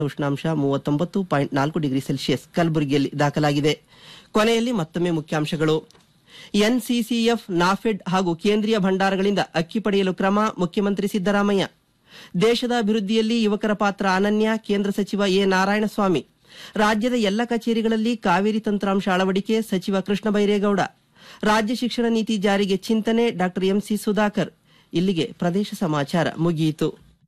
ಉಷ್ಣಾಂಶ ಮೂವತ್ತೊಂಬತ್ತು ಪಾಯಿಂಟ್ ನಾಲ್ಕು ಡಿಗ್ರಿ ಸೆಲ್ಸಿಯಸ್ ಕಲಬುರಗಿಯಲ್ಲಿ ದಾಖಲಾಗಿದೆ ಕೊನೆಯಲ್ಲಿ ಮತ್ತೊಮ್ಮೆ ಮುಖ್ಯಾಂಶಗಳು ಎನ್ಸಿಸಿಎಫ್ ನಾಫೆಡ್ ಹಾಗೂ ಕೇಂದ್ರೀಯ ಭಂಡಾರಗಳಿಂದ ಅಕ್ಕಿ ಪಡೆಯಲು ಕ್ರಮ ಮುಖ್ಯಮಂತ್ರಿ ಸಿದ್ದರಾಮಯ್ಯ ದೇಶದ ಅಭಿವೃದ್ಧಿಯಲ್ಲಿ ಯುವಕರ ಪಾತ್ರ ಅನನ್ಯ ಕೇಂದ್ರ ಸಚಿವ ಎ ನಾರಾಯಣಸ್ವಾಮಿ ರಾಜ್ಯದ ಎಲ್ಲ ಕಚೇರಿಗಳಲ್ಲಿ ಕಾವೇರಿ ತಂತ್ರಾಂಶ ಅಳವಡಿಕೆ ಸಚಿವ ಕೃಷ್ಣ ಬೈರೇಗೌಡ ರಾಜ್ಯ ಶಿಕ್ಷಣ ನೀತಿ ಜಾರಿಗೆ ಚಿಂತನೆ ಡಾಕ್ಟರ್ ಎಂಸಿ ಸುಧಾಕರ್ ಇಲ್ಲಿಗೆ ಪ್ರದೇಶ ಸಮಾಚಾರ ಮುಗಿಯಿತು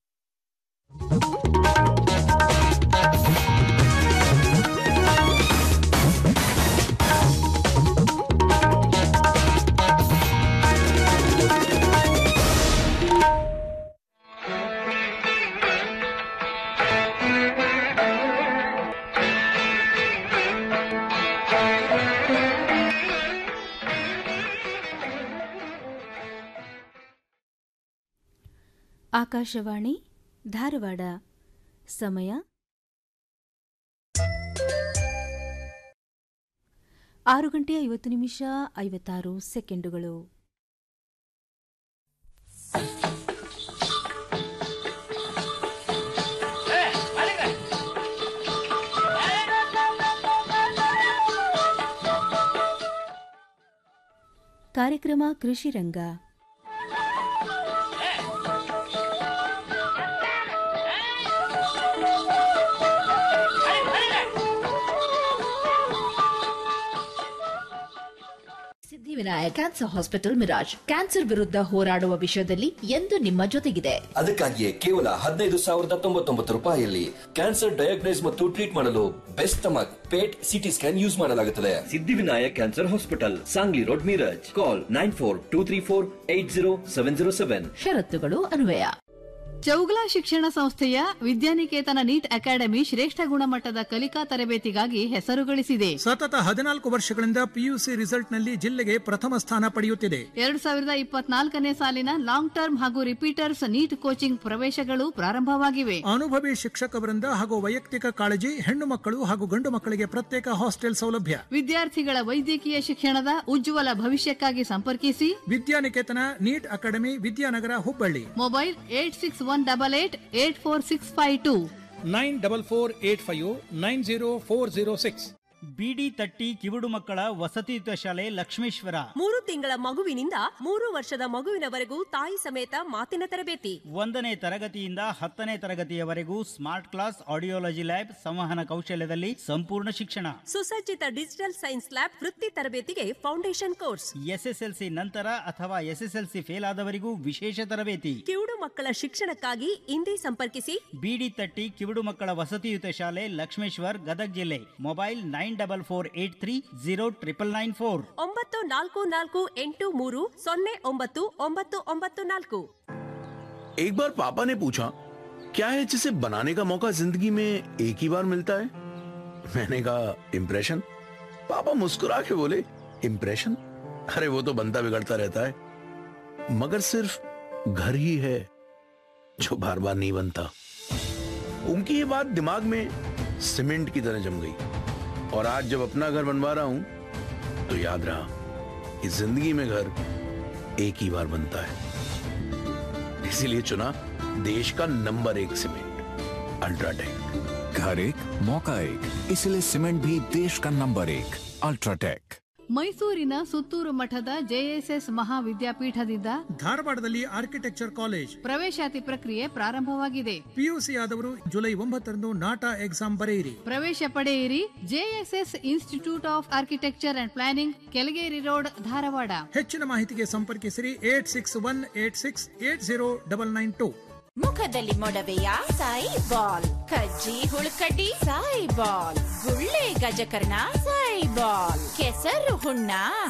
ಆಕಾಶವಾಣಿ ಧಾರವಾಡ ಸಮಯ ಆರು ಗಂಟೆ ಐವತ್ತು ನಿಮಿಷ ಐವತ್ತಾರು ಸೆಕೆಂಡುಗಳು ಕಾರ್ಯಕ್ರಮ ಕೃಷಿ ರಂಗ Siddhivinayak cancer hospital Miraj cancer ವಿರುದ್ಧ ಹೋರಾಡುವ ವಿಷಯದಲ್ಲಿ ಎಂದು ನಿಮ್ಮ ಜೊತೆಗಿದೆ ಅದಕ್ಕಾಗಿಯೇ ಕೇವಲ ಹದಿನೈದು ಸಾವಿರದ ತೊಂಬತ್ತೊಂಬತ್ತು ರೂಪಾಯಿಯಲ್ಲಿ ಕ್ಯಾನ್ಸರ್ ಡಯಾಗ್ನೈಸ್ ಮತ್ತು ಟ್ರೀಟ್ ಮಾಡಲು best stomach PET CT scan use ಮಾಡಲಾಗುತ್ತದೆ Siddhivinayak cancer hospital Sangli road Miraj call nine four two three four eight zero seven zero seven ಷರತ್ತುಗಳು ಅನ್ವಯ ಚೌಗಲ ಶಿಕ್ಷಣ ಸಂಸ್ಥೆಯ ವಿದ್ಯಾನಿಕೇತನ ನೀಟ್ ಅಕಾಡೆಮಿ ಶ್ರೇಷ್ಠ ಗುಣಮಟ್ಟದ ಕಲಿಕಾ ತರಬೇತಿಗಾಗಿ ಹೆಸರು ಗಳಿಸಿದೆ ಸತತ ಹದಿನಾಲ್ಕು ವರ್ಷಗಳಿಂದ ಪಿಯುಸಿ ರಿಸಲ್ಟ್ನಲ್ಲಿ ಜಿಲ್ಲೆಗೆ ಪ್ರಥಮ ಸ್ಥಾನ ಪಡೆಯುತ್ತಿದೆ ಎರಡ್ ಸಾವಿರದ ಇಪ್ಪತ್ನಾಲ್ಕನೇ ಸಾಲಿನ ಲಾಂಗ್ ಟರ್ಮ್ ಹಾಗೂ ರಿಪೀಟರ್ಸ್ ನೀಟ್ ಕೋಚಿಂಗ್ ಪ್ರವೇಶಗಳು ಪ್ರಾರಂಭವಾಗಿವೆ ಅನುಭವಿ ಶಿಕ್ಷಕವರಿಂದ ಹಾಗೂ ವೈಯಕ್ತಿಕ ಕಾಳಜಿ ಹೆಣ್ಣು ಮಕ್ಕಳು ಹಾಗೂ ಗಂಡು ಮಕ್ಕಳಿಗೆ ಪ್ರತ್ಯೇಕ ಹಾಸ್ಟೆಲ್ ಸೌಲಭ್ಯ ವಿದ್ಯಾರ್ಥಿಗಳ ವೈದ್ಯಕೀಯ ಶಿಕ್ಷಣದ ಉಜ್ವಲ ಭವಿಷ್ಯಕ್ಕಾಗಿ ಸಂಪರ್ಕಿಸಿ Vidyaniketan NEET academy Vidyanagar Hubballi mobile eight six one double eight eight four six five two nine double four eight five nine zero four zero six ಬಿಡಿ ತಟ್ಟಿ ಕಿವುಡು ಮಕ್ಕಳ ವಸತಿಯುತ ಶಾಲೆ ಲಕ್ಷ್ಮೇಶ್ವರ ಮೂರು ತಿಂಗಳ ಮಗುವಿನಿಂದ ಮೂರು ವರ್ಷದ ಮಗುವಿನವರೆಗೂ ತಾಯಿ ಸಮೇತ ಮಾತಿನ ತರಬೇತಿ ಒಂದನೇ ತರಗತಿಯಿಂದ ಹತ್ತನೇ ತರಗತಿಯವರೆಗೂ ಸ್ಮಾರ್ಟ್ ಕ್ಲಾಸ್ ಆಡಿಯೋಲಜಿ ಲ್ಯಾಬ್ ಸಂವಹನ ಕೌಶಲ್ಯದಲ್ಲಿ ಸಂಪೂರ್ಣ ಶಿಕ್ಷಣ ಸುಸಜ್ಜಿತ ಡಿಜಿಟಲ್ ಸೈನ್ಸ್ ಲ್ಯಾಬ್ ವೃತ್ತಿ ತರಬೇತಿಗೆ ಫೌಂಡೇಶನ್ ಕೋರ್ಸ್ ಎಸ್ಎಸ್ಎಲ್ಸಿ ನಂತರ ಅಥವಾ ಎಸ್ಎಸ್ಎಲ್ಸಿ ಫೇಲ್ ಆದವರಿಗೂ ವಿಶೇಷ ತರಬೇತಿ ಕಿವುಡು ಮಕ್ಕಳ ಶಿಕ್ಷಣಕ್ಕಾಗಿ ಇಂದೇ ಸಂಪರ್ಕಿಸಿ ಬಿಡಿ ತಟ್ಟಿ ಕಿವುಡು ಮಕ್ಕಳ ವಸತಿಯುತ ಶಾಲೆ ಲಕ್ಷ್ಮೇಶ್ವರ್ ಗದಗ್ ಜಿಲ್ಲೆ mobile nine double four eight three zero triple nine four ಒಂಬತ್ತು ನಾಲ್ಕು ನಾಲ್ಕು ಎಂಟು ಮೂರು ಸೊನ್ನೆ ಒಂಬತ್ತು ಒಂಬತ್ತು ಒಂಬತ್ತು ನಾಲ್ಕು एक बार पापा ने पूछा क्या है जिसे बनाने का मौका जिंदगी में एक ही बार मिलता है मैंने कहा इम्प्रेशन पापा मुस्कुरा के बोले इम्प्रेशन अरे वो तो बनता बिगड़ता रहता है मगर सिर्फ घर ही है जो बार बार नहीं बनता उनकी ये बात दिमाग में सीमेंट की तरह जम गई और आज जब अपना घर बनवा रहा हूं तो याद रहा कि जिंदगी में घर एक ही बार बनता है इसीलिए चुना देश का नंबर एक सीमेंट अल्ट्राटेक घर एक मौका एक इसलिए सीमेंट भी देश का नंबर एक अल्ट्राटेक ಮೈಸೂರಿನ ಸುತ್ತೂರು ಮಠದ ಜೆಎಸ್ಎಸ್ ಮಹಾವಿದ್ಯಾಪೀಠದಿಂದ ಧಾರವಾಡದಲ್ಲಿ ಆರ್ಕಿಟೆಕ್ಚರ್ ಕಾಲೇಜ್ ಪ್ರವೇಶಾತಿ ಪ್ರಕ್ರಿಯೆ ಪ್ರಾರಂಭವಾಗಿದೆ ಪಿಯುಸಿ ಆದವರು ಜುಲೈ ಒಂಬತ್ತರಂದು ನಾಟಾ ಎಕ್ಸಾಮ್ ಬರೆಯಿರಿ ಪ್ರವೇಶ ಪಡೆಯಿರಿ JSS institute of architecture and planning Kelageri road Dharwad ಹೆಚ್ಚಿನ ಮಾಹಿತಿಗೆ ಸಂಪರ್ಕಿಸಿರಿ eight six one eight six eight zero double nine two ಮುಖದಲ್ಲಿ ಮೊಡವೆಯ ಸಾಯಿ ಬಾಲ್ ಕಜ್ಜಿ ಹುಳುಕಡ್ಡಿ ಸಾಯಿ ಬಾಲ್ ಗುಳ್ಳೆ ಗಜಕರ್ಣ ಸಾಯಿ ಬಾಲ್ ಕೆಸರು ಹುಣ್ಣ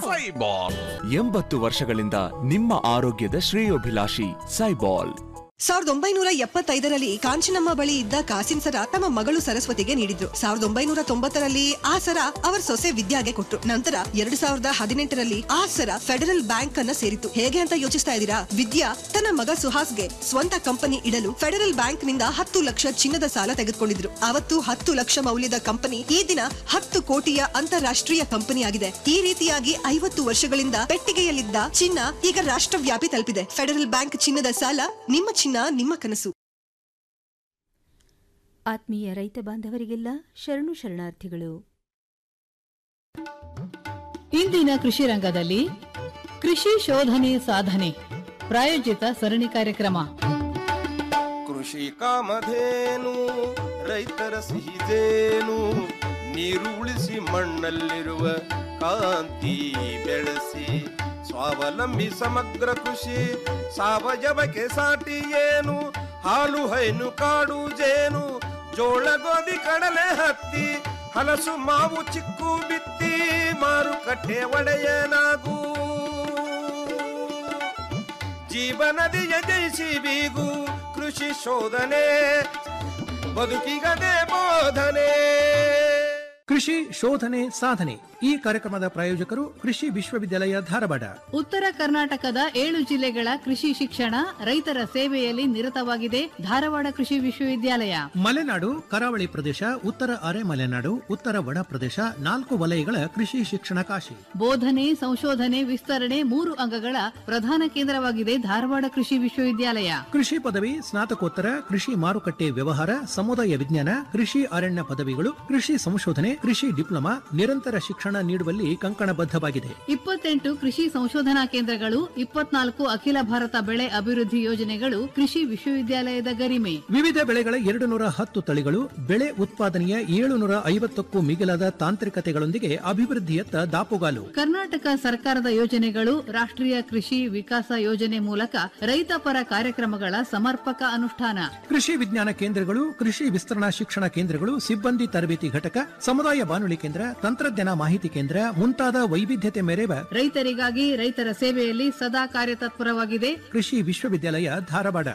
ಎಂಬತ್ತು ವರ್ಷಗಳಿಂದ ನಿಮ್ಮ ಆರೋಗ್ಯದ ಶ್ರೇಯೋಭಿಲಾಷಿ ಸೈಬಾಲ್ ಸಾವಿರದ ಒಂಬೈನೂರ ಎಪ್ಪತ್ತೈದರಲ್ಲಿ ಕಾಂಚನಮ್ಮ ಬಳಿ ಇದ್ದ ಕಾಸಿನ ಸರ ತಮ್ಮ ಮಗಳು ಸರಸ್ವತಿಗೆ ನೀಡಿದ್ರು ಸಾವಿರದ ಒಂಬೈನೂರ ತೊಂಬತ್ತರಲ್ಲಿ ಆ ಸರ ಅವರ ಸೊಸೆ ವಿದ್ಯಾಗೆ ಕೊಟ್ರು ನಂತರ ಎರಡು ಸಾವಿರದ ಹದಿನೆಂಟರಲ್ಲಿ ಆ ಸರ ಫೆಡರಲ್ ಬ್ಯಾಂಕ್ ಅನ್ನ ಸೇರಿತು ಹೇಗೆ ಅಂತ ಯೋಚಿಸ್ತಾ ಇದ್ದೀರಾ ವಿದ್ಯಾ ತನ್ನ ಮಗ ಸುಹಾಸ್ಗೆ ಸ್ವಂತ ಕಂಪನಿ ಇಡಲು ಫೆಡರಲ್ ಬ್ಯಾಂಕ್ ನಿಂದ ಹತ್ತು ಲಕ್ಷ ಚಿನ್ನದ ಸಾಲ ತೆಗೆದುಕೊಂಡಿದ್ರು ಅವತ್ತು ಹತ್ತು ಲಕ್ಷ ಮೌಲ್ಯದ ಕಂಪನಿ ಈ ದಿನ ಹತ್ತು ಕೋಟಿಯ ಅಂತಾರಾಷ್ಟ್ರೀಯ ಕಂಪನಿ ಆಗಿದೆ ಈ ರೀತಿಯಾಗಿ ಐವತ್ತು ವರ್ಷಗಳಿಂದ ಪೆಟ್ಟಿಗೆಯಲ್ಲಿದ್ದ ಚಿನ್ನ ಈಗ ರಾಷ್ಟ್ರವ್ಯಾಪಿ ತಲುಪಿದೆ ಫೆಡರಲ್ ಬ್ಯಾಂಕ್ ಚಿನ್ನದ ಸಾಲ ನಿಮ್ಮ ಚಿನ್ನ ನಿಮ್ಮ ಕನಸು ಆತ್ಮೀಯ ರೈತ ಬಾಂಧವರಿಗೆಲ್ಲ ಶರಣು ಶರಣಾರ್ಥಿಗಳು ಇಂದಿನ ಕೃಷಿ ರಂಗದಲ್ಲಿ ಕೃಷಿ ಶೋಧನೆ ಸಾಧನೆ ಪ್ರಾಯೋಜಿತ ಸರಣಿ ಕಾರ್ಯಕ್ರಮ ಕೃಷಿ ಕಾಮಧೇನು ರೈತರ ಸಿಹಿದೇನು ನೀರು ಉಳಿಸಿ ಮಣ್ಣಲ್ಲಿರುವ ಕಾಂತಿ ಬೆಳೆಸಿ ಸ್ವಾವಲಂಬಿ ಸಮಗ್ರ ಕೃಷಿ ಸಾವಯವಕ್ಕೆ ಸಾಟಿ ಏನು ಹಾಲು ಹೈನು ಕಾಡು ಜೇನು ಜೋಳ ಗೋಧಿ ಕಡಲೆ ಹತ್ತಿ ಹಲಸು ಮಾವು ಚಿಕ್ಕು ಬಿತ್ತಿ ಮಾರುಕಟ್ಟೆ ಒಡೆಯನಾಗೂ ಜೀವನದಿಯ ಜಯಿಸಿ ಬೀಗು ಕೃಷಿ ಶೋಧನೆ ಬದುಕಿಗದೆ ಬೋಧನೆ ಕೃಷಿ ಶೋಧನೆ ಸಾಧನೆ ಈ ಕಾರ್ಯಕ್ರಮದ ಪ್ರಾಯೋಜಕರು ಕೃಷಿ ವಿಶ್ವವಿದ್ಯಾಲಯ ಧಾರವಾಡ ಉತ್ತರ ಕರ್ನಾಟಕದ ಏಳು ಜಿಲ್ಲೆಗಳ ಕೃಷಿ ಶಿಕ್ಷಣ ರೈತರ ಸೇವೆಯಲ್ಲಿ ನಿರತವಾಗಿದೆ ಧಾರವಾಡ ಕೃಷಿ ವಿಶ್ವವಿದ್ಯಾಲಯ ಮಲೆನಾಡು ಕರಾವಳಿ ಪ್ರದೇಶ ಉತ್ತರ ಅರೆ ಮಲೆನಾಡು ಉತ್ತರ ಒಣ ಪ್ರದೇಶ ನಾಲ್ಕು ವಲಯಗಳ ಕೃಷಿ ಶಿಕ್ಷಣ ಕಾಶಿ ಬೋಧನೆ ಸಂಶೋಧನೆ ವಿಸ್ತರಣೆ ಮೂರು ಅಂಗಗಳ ಪ್ರಧಾನ ಕೇಂದ್ರವಾಗಿದೆ ಧಾರವಾಡ ಕೃಷಿ ವಿಶ್ವವಿದ್ಯಾಲಯ ಕೃಷಿ ಪದವಿ ಸ್ನಾತಕೋತ್ತರ ಕೃಷಿ ಮಾರುಕಟ್ಟೆ ವ್ಯವಹಾರ ಸಮುದಾಯ ವಿಜ್ಞಾನ ಕೃಷಿ ಅರಣ್ಯ ಪದವಿಗಳು ಕೃಷಿ ಸಂಶೋಧನೆ ಕೃಷಿ ಡಿಪ್ಲೊಮಾ ನಿರಂತರ ಶಿಕ್ಷಣ ನೀಡುವಲ್ಲಿ ಕಂಕಣಬದ್ಧವಾಗಿದೆ ಇಪ್ಪತ್ತೆಂಟು ಕೃಷಿ ಸಂಶೋಧನಾ ಕೇಂದ್ರಗಳು ಇಪ್ಪತ್ನಾಲ್ಕು ಅಖಿಲ ಭಾರತ ಬೆಳೆ ಅಭಿವೃದ್ಧಿ ಯೋಜನೆಗಳು ಕೃಷಿ ವಿಶ್ವವಿದ್ಯಾಲಯದ ಗರಿಮೆ ವಿವಿಧ ಬೆಳೆಗಳ ಎರಡು ನೂರ ಹತ್ತು ತಳಿಗಳು ಬೆಳೆ ಉತ್ಪಾದನೆಯ ಏಳುನೂರ ಐವತ್ತಕ್ಕೂ ಮಿಗಿಲಾದ ತಾಂತ್ರಿಕತೆಗಳೊಂದಿಗೆ ಅಭಿವೃದ್ಧಿಯತ್ತ ದಾಪುಗಾಲು ಕರ್ನಾಟಕ ಸರ್ಕಾರದ ಯೋಜನೆಗಳು ರಾಷ್ಟ್ರೀಯ ಕೃಷಿ ವಿಕಾಸ ಯೋಜನೆ ಮೂಲಕ ರೈತಪರ ಕಾರ್ಯಕ್ರಮಗಳ ಸಮರ್ಪಕ ಅನುಷ್ಠಾನ ಕೃಷಿ ವಿಜ್ಞಾನ ಕೇಂದ್ರಗಳು ಕೃಷಿ ವಿಸ್ತರಣಾ ಶಿಕ್ಷಣ ಕೇಂದ್ರಗಳು ಸಿಬ್ಬಂದಿ ತರಬೇತಿ ಘಟಕ ಸಮುದಾಯ ಬಾನುಲಿ ಕೇಂದ್ರ ತಂತ್ರಜ್ಞಾನ ಮಾಹಿತಿ ಕೇಂದ್ರ ಮುಂತಾದ ವೈವಿಧ್ಯತೆ ಮೆರೆವ ರೈತರಿಗಾಗಿ ರೈತರ ಸೇವೆಯಲ್ಲಿ ಸದಾ ಕಾರ್ಯತತ್ಪರವಾಗಿದೆ ಕೃಷಿ ವಿಶ್ವವಿದ್ಯಾಲಯ ಧಾರವಾಡ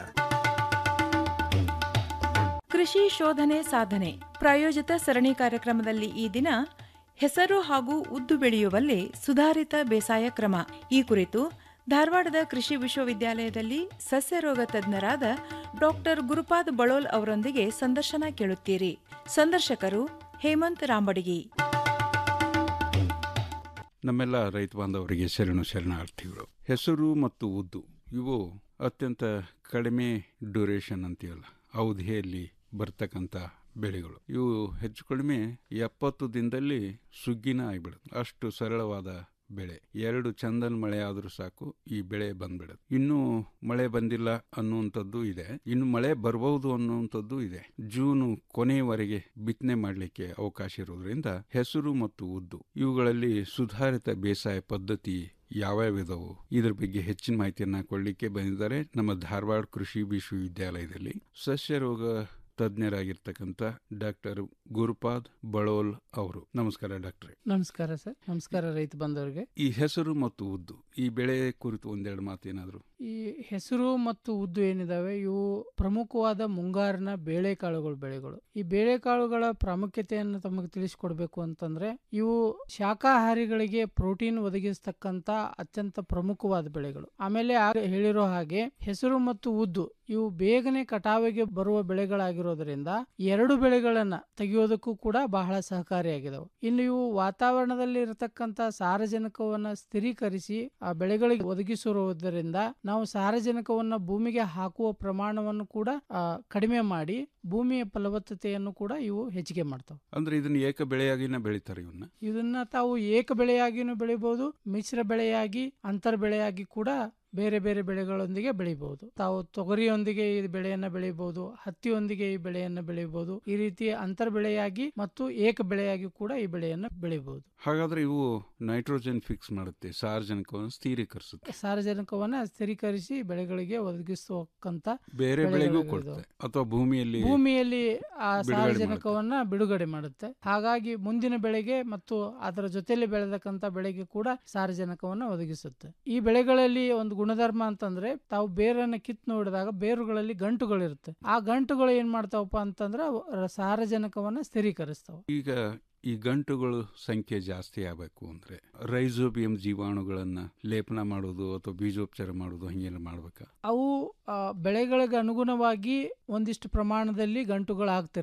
ಕೃಷಿ ಶೋಧನೆ ಸಾಧನೆ ಪ್ರಾಯೋಜಿತ ಸರಣಿ ಕಾರ್ಯಕ್ರಮದಲ್ಲಿ ಈ ದಿನ ಹೆಸರು ಹಾಗೂ ಉದ್ದು ಬೆಳೆಯುವಲ್ಲಿ ಸುಧಾರಿತ ಬೇಸಾಯ ಕ್ರಮ ಈ ಕುರಿತು ಧಾರವಾಡದ ಕೃಷಿ ವಿಶ್ವವಿದ್ಯಾಲಯದಲ್ಲಿ ಸಸ್ಯರೋಗ ತಜ್ಞರಾದ ಡಾಕ್ಟರ್ ಗುರುಪಾದ್ ಬಳೋಲ್ ಅವರೊಂದಿಗೆ ಸಂದರ್ಶನ ಕೇಳುತ್ತೀರಿ ಸಂದರ್ಶಕರು ಹೇಮಂತ್ ರಾಂಬಡಗಿ ನಮ್ಮೆಲ್ಲ ರೈತ ಬಾಂಧವರಿಗೆ ಶರಣು ಶರಣಾರ್ಥಿಗಳು ಹೆಸರು ಮತ್ತು ಉದ್ದು ಇವು ಅತ್ಯಂತ ಕಡಿಮೆ ಡ್ಯೂರೇಷನ್ ಅಂತೀವಲ್ಲ ಅವಧಿಯಲ್ಲಿ ಬರ್ತಕ್ಕಂಥ ಬೆಳೆಗಳು ಇವು ಹೆಚ್ಚು ಕಡಿಮೆ ಎಪ್ಪತ್ತು ದಿನದಲ್ಲಿ ಸುಗ್ಗಿನ ಆಗಿಬಿಡುತ್ತೆ ಅಷ್ಟು ಸರಳವಾದ ಬೆಳೆ ಎರಡು ಚಂದನ್ ಮಳೆ ಆದರೂ ಸಾಕು ಈ ಬೆಳೆ ಬಂದ್ಬಿಡುತ್ತೆ ಇನ್ನು ಮಳೆ ಬಂದಿಲ್ಲ ಅನ್ನುವಂಥದ್ದು ಇದೆ ಇನ್ನು ಮಳೆ ಬರಬಹುದು ಅನ್ನುವಂಥದ್ದು ಇದೆ ಜೂನ್ ಕೊನೆಯವರೆಗೆ ಬಿತ್ತನೆ ಮಾಡಲಿಕ್ಕೆ ಅವಕಾಶ ಇರೋದ್ರಿಂದ ಹೆಸರು ಮತ್ತು ಉದ್ದು ಇವುಗಳಲ್ಲಿ ಸುಧಾರಿತ ಬೇಸಾಯ ಪದ್ಧತಿ ಯಾವ್ಯಾವ ಇದಾವು ಇದ್ರ ಬಗ್ಗೆ ಹೆಚ್ಚಿನ ಮಾಹಿತಿಯನ್ನ ಕೊಡಲಿಕ್ಕೆ ಬಂದಿದ್ದಾರೆ ನಮ್ಮ ಧಾರವಾಡ ಕೃಷಿ ವಿಶ್ವವಿದ್ಯಾಲಯದಲ್ಲಿ ಸಸ್ಯ ರೋಗ ತಜ್ಞರಾಗಿರ್ತಕ್ಕಂಥ ಡಾಕ್ಟರ್ ಗುರುಪಾದ್ ಬಳೋಲ್ ಅವರು ನಮಸ್ಕಾರ ಡಾಕ್ಟ್ರೆ ನಮಸ್ಕಾರ ಸರ್ ನಮಸ್ಕಾರ ರೈತ ಬಂದವರಿಗೆ ಈ ಹೆಸರು ಮತ್ತು ಉದ್ದು ಈ ಬೆಳೆ ಕುರಿತು ಒಂದೆರಡು ಮಾತೇನಾದ್ರು ಈ ಹೆಸರು ಮತ್ತು ಉದ್ದು ಏನಿದಾವೆ ಇವು ಪ್ರಮುಖವಾದ ಮುಂಗಾರಿನ ಬೇಳೆಕಾಳುಗಳು ಬೆಳೆಗಳು ಈ ಬೇಳೆಕಾಳುಗಳ ಪ್ರಾಮುಖ್ಯತೆಯನ್ನು ತಮಗೆ ತಿಳಿಸಿಕೊಡ್ಬೇಕು ಅಂತಂದ್ರೆ ಇವು ಶಾಕಾಹಾರಿಗಳಿಗೆ ಪ್ರೋಟೀನ್ ಒದಗಿಸ್ತಕ್ಕಂತ ಅತ್ಯಂತ ಪ್ರಮುಖವಾದ ಬೆಳೆಗಳು ಆಮೇಲೆ ಆ ಹೇಳಿರೋ ಹಾಗೆ ಹೆಸರು ಮತ್ತು ಉದ್ದು ಇವು ಬೇಗನೆ ಕಟಾವಿಗೆ ಬರುವ ಬೆಳೆಗಳಾಗಿರೋದ್ರಿಂದ ಎರಡು ಬೆಳೆಗಳನ್ನ ತೆಗೆಯೋದಕ್ಕೂ ಕೂಡ ಬಹಳ ಸಹಕಾರಿಯಾಗಿದಾವೆ ಇನ್ನು ಇವು ವಾತಾವರಣದಲ್ಲಿ ಇರತಕ್ಕಂತ ಸಾರಜನಕವನ್ನ ಸ್ಥಿರೀಕರಿಸಿ ಆ ಬೆಳೆಗಳಿಗೆ ಒದಗಿಸಿರುವುದರಿಂದ ನಾವು ಸಾರಜನಕವನ್ನ ಭೂಮಿಗೆ ಹಾಕುವ ಪ್ರಮಾಣವನ್ನು ಕೂಡ ಆ, ಕಡಿಮೆ ಮಾಡಿ ಭೂಮಿಯ ಫಲವತ್ತತೆಯನ್ನು ಕೂಡ ಇವು ಹೆಚ್ಚಿಗೆ ಮಾಡ್ತಾವೆ ಅಂದ್ರೆ ಇದನ್ನ ಏಕ ಬೆಳೆಯಾಗಿನ ಬೆಳಿತಾರೆ ಇವನ್ನ ಇದನ್ನ ತಾವು ಏಕ ಬೆಳೆಯಾಗಿನೂ ಬೆಳಿಬಹುದು ಮಿಶ್ರ ಬೆಳೆಯಾಗಿ ಅಂತರ್ ಬೆಳೆಯಾಗಿ ಕೂಡ ಬೇರೆ ಬೇರೆ ಬೆಳೆಗಳೊಂದಿಗೆ ಬೆಳಿಬಹುದು ತಾವು ತೊಗರಿಯೊಂದಿಗೆ ಈ ಬೆಳೆಯನ್ನ ಬೆಳಿಬಹುದು ಹತ್ತಿಯೊಂದಿಗೆ ಈ ಬೆಳೆಯನ್ನ ಬೆಳಿಬಹುದು ಈ ರೀತಿ ಅಂತರ್ ಬೆಳೆಯಾಗಿ ಮತ್ತು ಏಕ ಬೆಳೆಯಾಗಿ ಕೂಡ ಈ ಬೆಳೆಯನ್ನ ಬೆಳಿಬಹುದು ಹಾಗಾದ್ರೆ ಇವು ನೈಟ್ರೋಜನ್ ಫಿಕ್ಸ್ ಮಾಡುತ್ತೆ ಸಾರಜನಕವನ್ನು ಸ್ಥಿರೀಕರಿಸುತ್ತೆ ಸಾರಜನಕವನ್ನ ಸ್ಥಿರೀಕರಿಸಿ ಬೆಳೆಗಳಿಗೆ ಒದಗಿಸತಕ್ಕಂತ ಬೇರೆ ಬೆಳೆಗೂ ಬೆಳೆಗಳು ಕೊಡುತ್ತೆ ಅಥವಾ ಭೂಮಿಯಲ್ಲಿ ಭೂಮಿಯಲ್ಲಿ ಆ ಬಿಡುಗಡೆ ಸಾರಜನಕವನ್ನ ಬಿಡುಗಡೆ ಮಾಡುತ್ತೆ ಹಾಗಾಗಿ ಮುಂದಿನ ಬೆಳೆಗೆ ಮತ್ತು ಅದರ ಜೊತೆಯಲ್ಲಿ ಬೆಳೆದಕ್ಕಂತ ಬೆಳೆಗೆ ಕೂಡ ಸಾರಜನಕವನ್ನ ಒದಗಿಸುತ್ತೆ ಈ ಬೆಳೆಗಳಲ್ಲಿ ಒಂದು ಗುಣಧರ್ಮ ಅಂತಂದ್ರೆ ತಾವು ಬೇರನ್ನ ಕಿತ್ ನೋಡಿದಾಗ ಬೇರುಗಳಲ್ಲಿ ಗಂಟುಗಳಿರುತ್ತೆ ಆ ಗಂಟುಗಳು ಏನ್ ಮಾಡ್ತಾವಪ್ಪ ಅಂತಂದ್ರೆ ಅವು ರ- ಸಾರಜನಕವನ್ನ ಸ್ಥಿರೀಕರಿಸ್ತಾವ ಈಗ ಈ ಗಂಟುಗಳು ಸಂಖ್ಯೆ ಜಾಸ್ತಿ ಆಗಬೇಕು ಅಂದ್ರೆ ರೈಸೋಬಿಯಂ ಜೀವಾಣುಗಳನ್ನ ಲೇಪನ ಮಾಡೋದು ಅಥವಾ ಬೀಜೋಪಚಾರ ಮಾಡೋದು ಹಂಗೇನು ಮಾಡ್ಬೇಕಾ ಅವು ಆ, ಬೆಳೆಗಳಿಗೆ ಅನುಗುಣವಾಗಿ ಒಂದಿಷ್ಟು ಪ್ರಮಾಣದಲ್ಲಿ ಗಂಟುಗಳು ಆಗ್ತಿರ್ತಾವ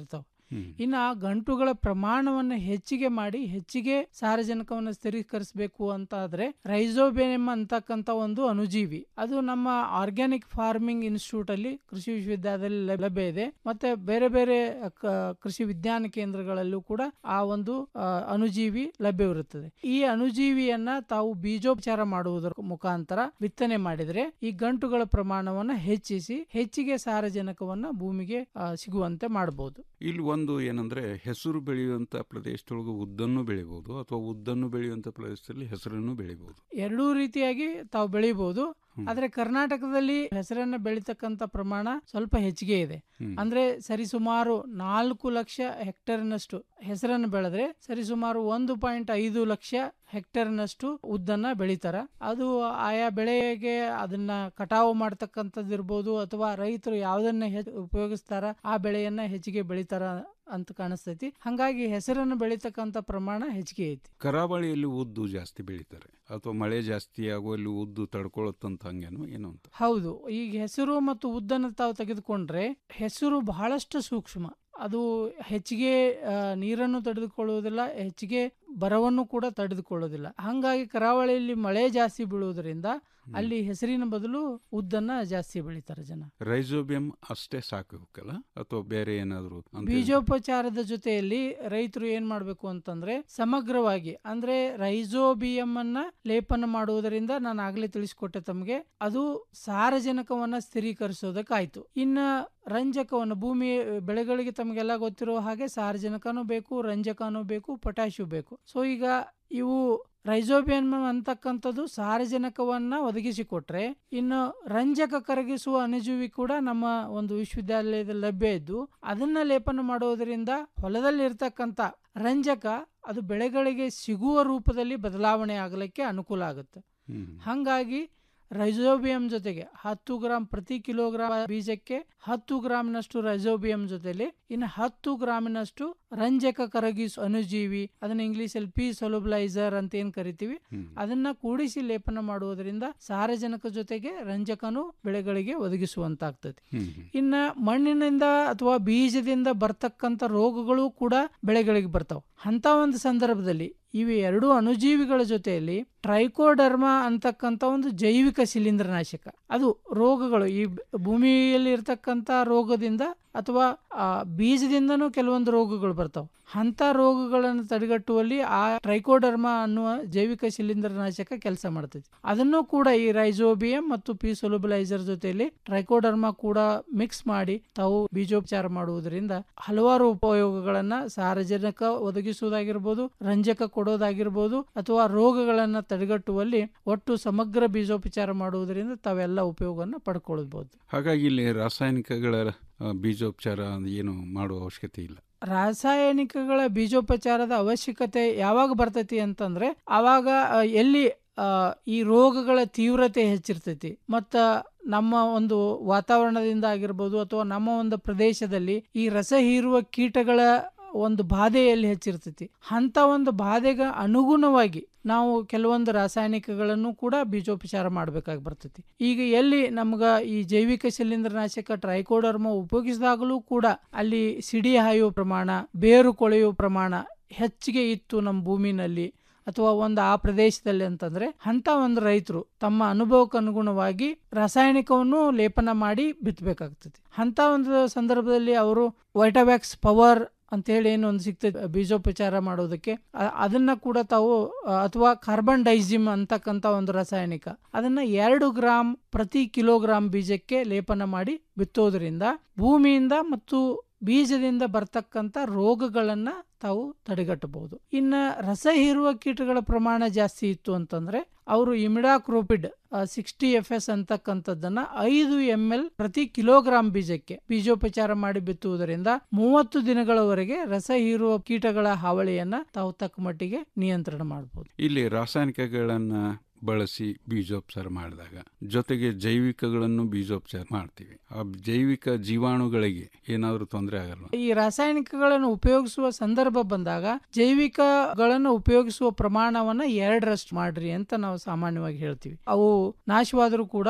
ಇನ್ನು ಆ ಗಂಟುಗಳ ಪ್ರಮಾಣವನ್ನು ಹೆಚ್ಚಿಗೆ ಮಾಡಿ ಹೆಚ್ಚಿಗೆ ಸಾರಜನಕವನ್ನು ಸ್ಥಿರೀಕರಿಸಬೇಕು ಅಂತ ಆದ್ರೆ ರೈಸೋಬೇನೆಮ್ ಅಂತಕ್ಕಂಥ ಒಂದು ಅಣುಜೀವಿ ಅದು ನಮ್ಮ ಆರ್ಗ್ಯಾನಿಕ್ ಫಾರ್ಮಿಂಗ್ ಇನ್ಸ್ಟಿಟ್ಯೂಟ್ ಅಲ್ಲಿ ಕೃಷಿ ವಿಶ್ವವಿದ್ಯಾಲಯದಲ್ಲಿ ಲಭ್ಯ ಇದೆ ಮತ್ತೆ ಬೇರೆ ಬೇರೆ ಕ- ಕೃಷಿ ವಿಜ್ಞಾನ ಕೇಂದ್ರಗಳಲ್ಲೂ ಕೂಡ ಆ ಒಂದು ಆ, ಅಣುಜೀವಿ ಲಭ್ಯವಿರುತ್ತದೆ ಈ ಅಣುಜೀವಿಯನ್ನ ತಾವು ಬೀಜೋಪಚಾರ ಮಾಡುವುದರ ಮುಖಾಂತರ ಬಿತ್ತನೆ ಮಾಡಿದ್ರೆ ಈ ಗಂಟುಗಳ ಪ್ರಮಾಣವನ್ನ ಹೆಚ್ಚಿಸಿ ಹೆಚ್ಚಿಗೆ ಸಾರಜನಕವನ್ನ ಭೂಮಿಗೆ ಆ, ಸಿಗುವಂತೆ ಮಾಡಬಹುದು ಇಲ್ಲಿ ಒಂದು ಏನಂದ್ರೆ ಹೆಸರು ಬೆಳೆಯುವಂತ ಪ್ರದೇಶದೊಳಗೆ ಉದ್ದನ್ನು ಬೆಳಿಬಹುದು ಅಥವಾ ಉದ್ದನ್ನು ಬೆಳೆಯುವಂತ ಪ್ರದೇಶದಲ್ಲಿ ಹೆಸರನ್ನು ಬೆಳಿಬಹುದು ಎರಡೂ ರೀತಿಯಾಗಿ ತಾವು ಬೆಳಿಬಹುದು ಆದ್ರೆ ಕರ್ನಾಟಕದಲ್ಲಿ ಹೆಸರನ್ನ ಬೆಳಿತಕ್ಕಂತ ಪ್ರಮಾಣ ಸ್ವಲ್ಪ ಹೆಚ್ಚಿಗೆ ಇದೆ ಹ್ಮ್. ಅಂದ್ರೆ ಸರಿಸುಮಾರು ನಾಲ್ಕು ಲಕ್ಷ ಹೆಕ್ಟೇರ್ನಷ್ಟು ಹೆಸರನ್ನು ಬೆಳೆದ್ರೆ ಸರಿಸುಮಾರು ಒಂದು ಪಾಯಿಂಟ್ ಐದು ಲಕ್ಷ ಹೆಕ್ಟೇರ್ನಷ್ಟು ಉದ್ದನ್ನ ಬೆಳಿತಾರ ಅದು ಆಯಾ ಬೆಳೆಗೆ ಅದನ್ನ ಕಟಾವು ಮಾಡ್ತಕ್ಕಂಥದ್ದು ಇರ್ಬೋದು ಅಥವಾ ರೈತರು ಯಾವ್ದನ್ನ ಹೆಚ್ಚು ಉಪಯೋಗಿಸ್ತಾರ ಆ ಬೆಳೆಯನ್ನ ಹೆಚ್ಚಿಗೆ ಬೆಳಿತಾರ ಅಂತ ಕಾಣಿಸ್ತೈತಿ ಹಂಗಾಗಿ ಹೆಸರನ್ನು ಬೆಳಿತಕ್ಕಂಥ ಪ್ರಮಾಣ ಹೆಚ್ಚಿಗೆ ಐತಿ ಕರಾವಳಿಯಲ್ಲಿ ಉದ್ದು ಜಾಸ್ತಿ ಬೆಳಿತಾರೆ ಅಥವಾ ಮಳೆ ಜಾಸ್ತಿ ಆಗುವಲ್ಲಿ ಉದ್ದು ತಡ್ಕೊಳ್ಳುತ್ತಂತ ಹಂಗೇನು ಏನು ಅಂತ ಹೌದು ಈಗ ಹೆಸರು ಮತ್ತು ಉದ್ದನ್ನು ತಾವು ತೆಗೆದುಕೊಂಡ್ರೆ ಹೆಸರು ಬಹಳಷ್ಟು ಸೂಕ್ಷ್ಮ ಅದು ಹೆಚ್ಚಿಗೆ ಆ, ನೀರನ್ನು ತಡೆದುಕೊಳ್ಳುವುದಿಲ್ಲ ಹೆಚ್ಚಿಗೆ ಬರವನ್ನು ಕೂಡ ತಡೆದುಕೊಳ್ಳುವುದಿಲ್ಲ ಹಂಗಾಗಿ ಕರಾವಳಿಯಲ್ಲಿ ಮಳೆ ಜಾಸ್ತಿ ಬೀಳುವುದರಿಂದ ಅಲ್ಲಿ ಹೆಸರಿನ ಬದಲು ಉದ್ದನ್ನ ಜಾಸ್ತಿ ಬೆಳಿತಾರೆ ಜನ ರೈಸೋಬಿಯಂ ಅಷ್ಟೇ ಸಾಕಬೇಕಲ್ಲ ಅಥವಾ ಬೇರೆ ಏನಾದ್ರು ಅಂತ ಬೀಜೋಪಚಾರದ ಜೊತೆಯಲ್ಲಿ ರೈತರು ಏನ್ ಮಾಡ್ಬೇಕು ಅಂತಂದ್ರೆ ಸಮಗ್ರವಾಗಿ ಅಂದ್ರೆ ರೈಸೋಬಿಯಂ ಅನ್ನ ಲೇಪನ ಮಾಡುವುದರಿಂದ ನಾನು ಆಗ್ಲೇ ತಿಳಿಸ್ಕೊಟ್ಟೆ ತಮಗೆ ಅದು ಸಾರಜನಕವನ್ನ ಸ್ಥಿರೀಕರಿಸೋದಕ್ಕಾಯ್ತು ಇನ್ನ ರಂಜಕವನ್ನು ಭೂಮಿ ಬೆಳೆಗಳಿಗೆ ತಮಗೆಲ್ಲ ಗೊತ್ತಿರೋ ಹಾಗೆ ಸಾರಜನಕನೂ ಬೇಕು ರಂಜಕನೂ ಬೇಕು ಪೊಟ್ಯಾಶಿಯೂ ಬೇಕು ಸೊ ಈಗ ಇವು ರೈಸೋಬಿಯಂ ಅಂತಕ್ಕಂಥದ್ದು ಸಾರಜನಕವನ್ನ ಒದಗಿಸಿಕೊಟ್ರೆ ಇನ್ನು ರಂಜಕ ಕರಗಿಸುವ ಅಣುಜೀವಿ ಕೂಡ ನಮ್ಮ ಒಂದು ವಿಶ್ವವಿದ್ಯಾಲಯದಲ್ಲಿ ಲಭ್ಯ ಇದ್ದು ಅದನ್ನ ಲೇಪನ ಮಾಡುವುದರಿಂದ ಹೊಲದಲ್ಲಿ ಇರ್ತಕ್ಕಂಥ ರಂಜಕ ಅದು ಬೆಳೆಗಳಿಗೆ ಸಿಗುವ ರೂಪದಲ್ಲಿ ಬದಲಾವಣೆ ಆಗಲಿಕ್ಕೆ ಅನುಕೂಲ ಆಗುತ್ತೆ ಹಾಗಾಗಿ ರೈಸೋಬಿಯಂ ಜೊತೆಗೆ ಹತ್ತು ಗ್ರಾಂ ಪ್ರತಿ ಕಿಲೋಗ್ರಾಂ ಬೀಜಕ್ಕೆ ಹತ್ತು ಗ್ರಾಂನಷ್ಟು ರೈಸೋಬಿಯಂ ಜೊತೆಲಿ ಇನ್ನು ಹತ್ತು ಗ್ರಾಮಿನಷ್ಟು ರಂಜಕ ಕರಗಿಸು ಅಣುಜೀವಿ ಅದನ್ನ ಇಂಗ್ಲಿಷ್ ಅಲ್ಲಿ ಪಿ ಸೊಲುಬ್ಲೈಸರ್ ಅಂತ ಏನ್ ಕರಿತೀವಿ ಅದನ್ನ ಕೂಡಿಸಿ ಲೇಪನ ಮಾಡುವುದರಿಂದ ಸಾರಜನಕ ಜೊತೆಗೆ ರಂಜಕನು ಬೆಳೆಗಳಿಗೆ ಒದಗಿಸುವಂತಾಗ್ತದೆ ಇನ್ನ ಮಣ್ಣಿನಿಂದ ಅಥವಾ ಬೀಜದಿಂದ ಬರ್ತಕ್ಕಂಥ ರೋಗಗಳು ಕೂಡ ಬೆಳೆಗಳಿಗೆ ಬರ್ತಾವ ಅಂತ ಒಂದು ಸಂದರ್ಭದಲ್ಲಿ ಇವು ಎರಡು ಅಣುಜೀವಿಗಳ ಜೊತೆಯಲ್ಲಿ ಟ್ರೈಕೋಡರ್ಮಾ ಅಂತಕ್ಕಂಥ ಒಂದು ಜೈವಿಕ ಶಿಲೀಂಧ್ರನಾಶಕ ಅದು ರೋಗಗಳು ಈ ಬ- ಭೂಮಿಯಲ್ಲಿ ಇರ್ತಕ್ಕಂಥ ರೋಗದಿಂದ ಅಥವಾ ಆ, ಬೀಜದಿಂದನೂ ಕೆಲವೊಂದು ರೋಗಗಳು ಬರ್ತಾವೆ ಅಂತ ರೋಗಗಳನ್ನು ತಡೆಗಟ್ಟುವಲ್ಲಿ ಆ ಟ್ರೈಕೋಡರ್ಮಾ ಅನ್ನುವ ಜೈವಿಕ ಶಿಲೀಂಧ್ರನಾಶಕ ಕೆಲಸ ಮಾಡ್ತೈತಿ ಅದನ್ನು ಕೂಡ ಈ ರೈಸೋಬಿಯಂ ಮತ್ತು ಪಿ ಸೊಲುಬಲೈಸರ್ ಜೊತೆಯಲ್ಲಿ ಟ್ರೈಕೋಡರ್ಮಾ ಕೂಡ ಮಿಕ್ಸ್ ಮಾಡಿ ತಾವು ಬೀಜೋಪಚಾರ ಮಾಡುವುದರಿಂದ ಹಲವಾರು ಉಪಯೋಗಗಳನ್ನ ಸಾರಜನಕ ಒದಗಿಸುವುದಾಗಿರ್ಬೋದು ರಂಜಕ ಕೊಡೋದಾಗಿರ್ಬೋದು ಅಥವಾ ರೋಗಗಳನ್ನ ತಡೆಗಟ್ಟುವಲ್ಲಿ ಒಟ್ಟು ಸಮಗ್ರ ಬೀಜೋಪಚಾರ ಮಾಡುವುದರಿಂದ ತಾವೆಲ್ಲ ಉಪಯೋಗವನ್ನು ಪಡ್ಕೊಳ್ಬಹುದು ಹಾಗಾಗಿ ಇಲ್ಲಿ ರಾಸಾಯನಿಕಗಳ ಆ, ಬೀಜೋಪಚಾರ ಏನು ಮಾಡುವ ಅವಶ್ಯಕತೆ ಇಲ್ಲ ರಾಸಾಯನಿಕಗಳ ಬೀಜೋಪಚಾರದ ಅವಶ್ಯಕತೆ ಯಾವಾಗ ಬರ್ತೈತಿ ಅಂತಂದ್ರೆ ಆವಾಗ ಆ, ಎಲ್ಲಿ ಆ, ಈ ರೋಗಗಳ ತೀವ್ರತೆ ಹೆಚ್ಚಿರ್ತೈತಿ ಮತ್ತ ನಮ್ಮ ಒಂದು ವಾತಾವರಣದಿಂದ ಆಗಿರ್ಬೋದು ಅಥವಾ ನಮ್ಮ ಒಂದು ಪ್ರದೇಶದಲ್ಲಿ ಈ ರಸ ಹೀರುವ ಕೀಟಗಳ ಒಂದು ಬಾಧೆಯಲ್ಲಿ ಹೆಚ್ಚಿರ್ತೈತಿ ಅಂತ ಒಂದು ಬಾಧೆಗೆ ಅನುಗುಣವಾಗಿ ನಾವು ಕೆಲವೊಂದು ರಾಸಾಯನಿಕಗಳನ್ನು ಕೂಡ ಬೀಜೋಪಚಾರ ಮಾಡಬೇಕಾಗಿ ಬರ್ತೈತಿ ಈಗ ಎಲ್ಲಿ ನಮ್ಗ ಈ ಜೈವಿಕ ಶಿಲೀಂಧ್ರನಾಶಕ ಟ್ರೈಕೋಡರ್ಮ ಉಪಯೋಗಿಸಿದಾಗಲೂ ಕೂಡ ಅಲ್ಲಿ ಸಿಡಿ ಹಾಯುವ ಪ್ರಮಾಣ ಬೇರು ಕೊಳೆಯುವ ಪ್ರಮಾಣ ಹೆಚ್ಚಿಗೆ ಇತ್ತು ನಮ್ಮ ಭೂಮಿನಲ್ಲಿ ಅಥವಾ ಒಂದು ಆ ಪ್ರದೇಶದಲ್ಲಿ ಅಂತಂದ್ರೆ ಅಂತ ಒಂದು ರೈತರು ತಮ್ಮ ಅನುಭವಕ್ಕೆ ಅನುಗುಣವಾಗಿ ರಾಸಾಯನಿಕವನ್ನು ಲೇಪನ ಮಾಡಿ ಬಿತ್ತಬೇಕಾಗ್ತದೆ ಅಂತ ಒಂದು ಸಂದರ್ಭದಲ್ಲಿ ಅವರು ವೈಟಾವ್ಯಾಕ್ಸ್ ಪವರ್ ಅಂತೇಳಿ ಏನು ಒಂದು ಸಿಗ್ತದೆ ಬೀಜೋಪಚಾರ ಮಾಡೋದಕ್ಕೆ ಅ- ಅದನ್ನ ಕೂಡ ತಾವು ಅ, ಅಥವಾ ಕಾರ್ಬನ್ ಡೈಸಿಮ್ ಅಂತಕ್ಕಂಥ ಒಂದು ರಾಸಾಯನಿಕ ಅದನ್ನ ಎರಡು ಗ್ರಾಂ ಪ್ರತಿ ಕಿಲೋಗ್ರಾಂ ಬೀಜಕ್ಕೆ ಲೇಪನ ಮಾಡಿ ಬಿತ್ತೋದ್ರಿಂದ ಭೂಮಿಯಿಂದ ಮತ್ತು ಬೀಜದಿಂದ ಬರ್ತಕ್ಕಂಥ ರೋಗಗಳನ್ನ ತಾವು ತಡೆಗಟ್ಟಬಹುದು ಇನ್ನ ರಸ ಹೀರುವ ಕೀಟಗಳ ಪ್ರಮಾಣ ಜಾಸ್ತಿ ಇತ್ತು ಅಂತಂದ್ರೆ ಅವರು ಇಮಿಡಾಕ್ರೋಪಿಡ್ ಸಿಕ್ಸ್ಟಿ ಎಫ್ ಎಸ್ ಅಂತಕ್ಕಂಥದ್ದನ್ನ ಐದು ಎಂ ಎಲ್ ಪ್ರತಿ ಕಿಲೋಗ್ರಾಂ ಬೀಜಕ್ಕೆ ಬೀಜೋಪಚಾರ ಮಾಡಿ ಬಿತ್ತುವುದರಿಂದ ಮೂವತ್ತು ದಿನಗಳವರೆಗೆ ರಸ ಹೀರುವ ಕೀಟಗಳ ಹಾವಳಿಯನ್ನ ತಾವು ತಕ್ಕ ಮಟ್ಟಿಗೆ ನಿಯಂತ್ರಣ ಮಾಡಬಹುದು ಇಲ್ಲಿ ರಾಸಾಯನಿಕಗಳನ್ನ ಬಳಸಿ ಬೀಜೋಪಚಾರ ಮಾಡಿದಾಗ ಜೊತೆಗೆ ಜೈವಿಕಗಳನ್ನು ಬೀಜೋಪಚಾರ ಮಾಡ್ತೀವಿ ಆ ಜೈವಿಕ ಜೀವಾಣುಗಳಿಗೆ ಏನಾದರೂ ತೊಂದರೆ ಆಗಲ್ಲ ಈ ರಾಸಾಯನಿಕಗಳನ್ನು ಉಪಯೋಗಿಸುವ ಸಂದರ್ಭ ಬಂದಾಗ ಜೈವಿಕಗಳನ್ನು ಉಪಯೋಗಿಸುವ ಪ್ರಮಾಣವನ್ನ ಎರಡರಷ್ಟು ಮಾಡ್ರಿ ಅಂತ ನಾವು ಸಾಮಾನ್ಯವಾಗಿ ಹೇಳ್ತೀವಿ ಅವು ನಾಶವಾದರೂ ಕೂಡ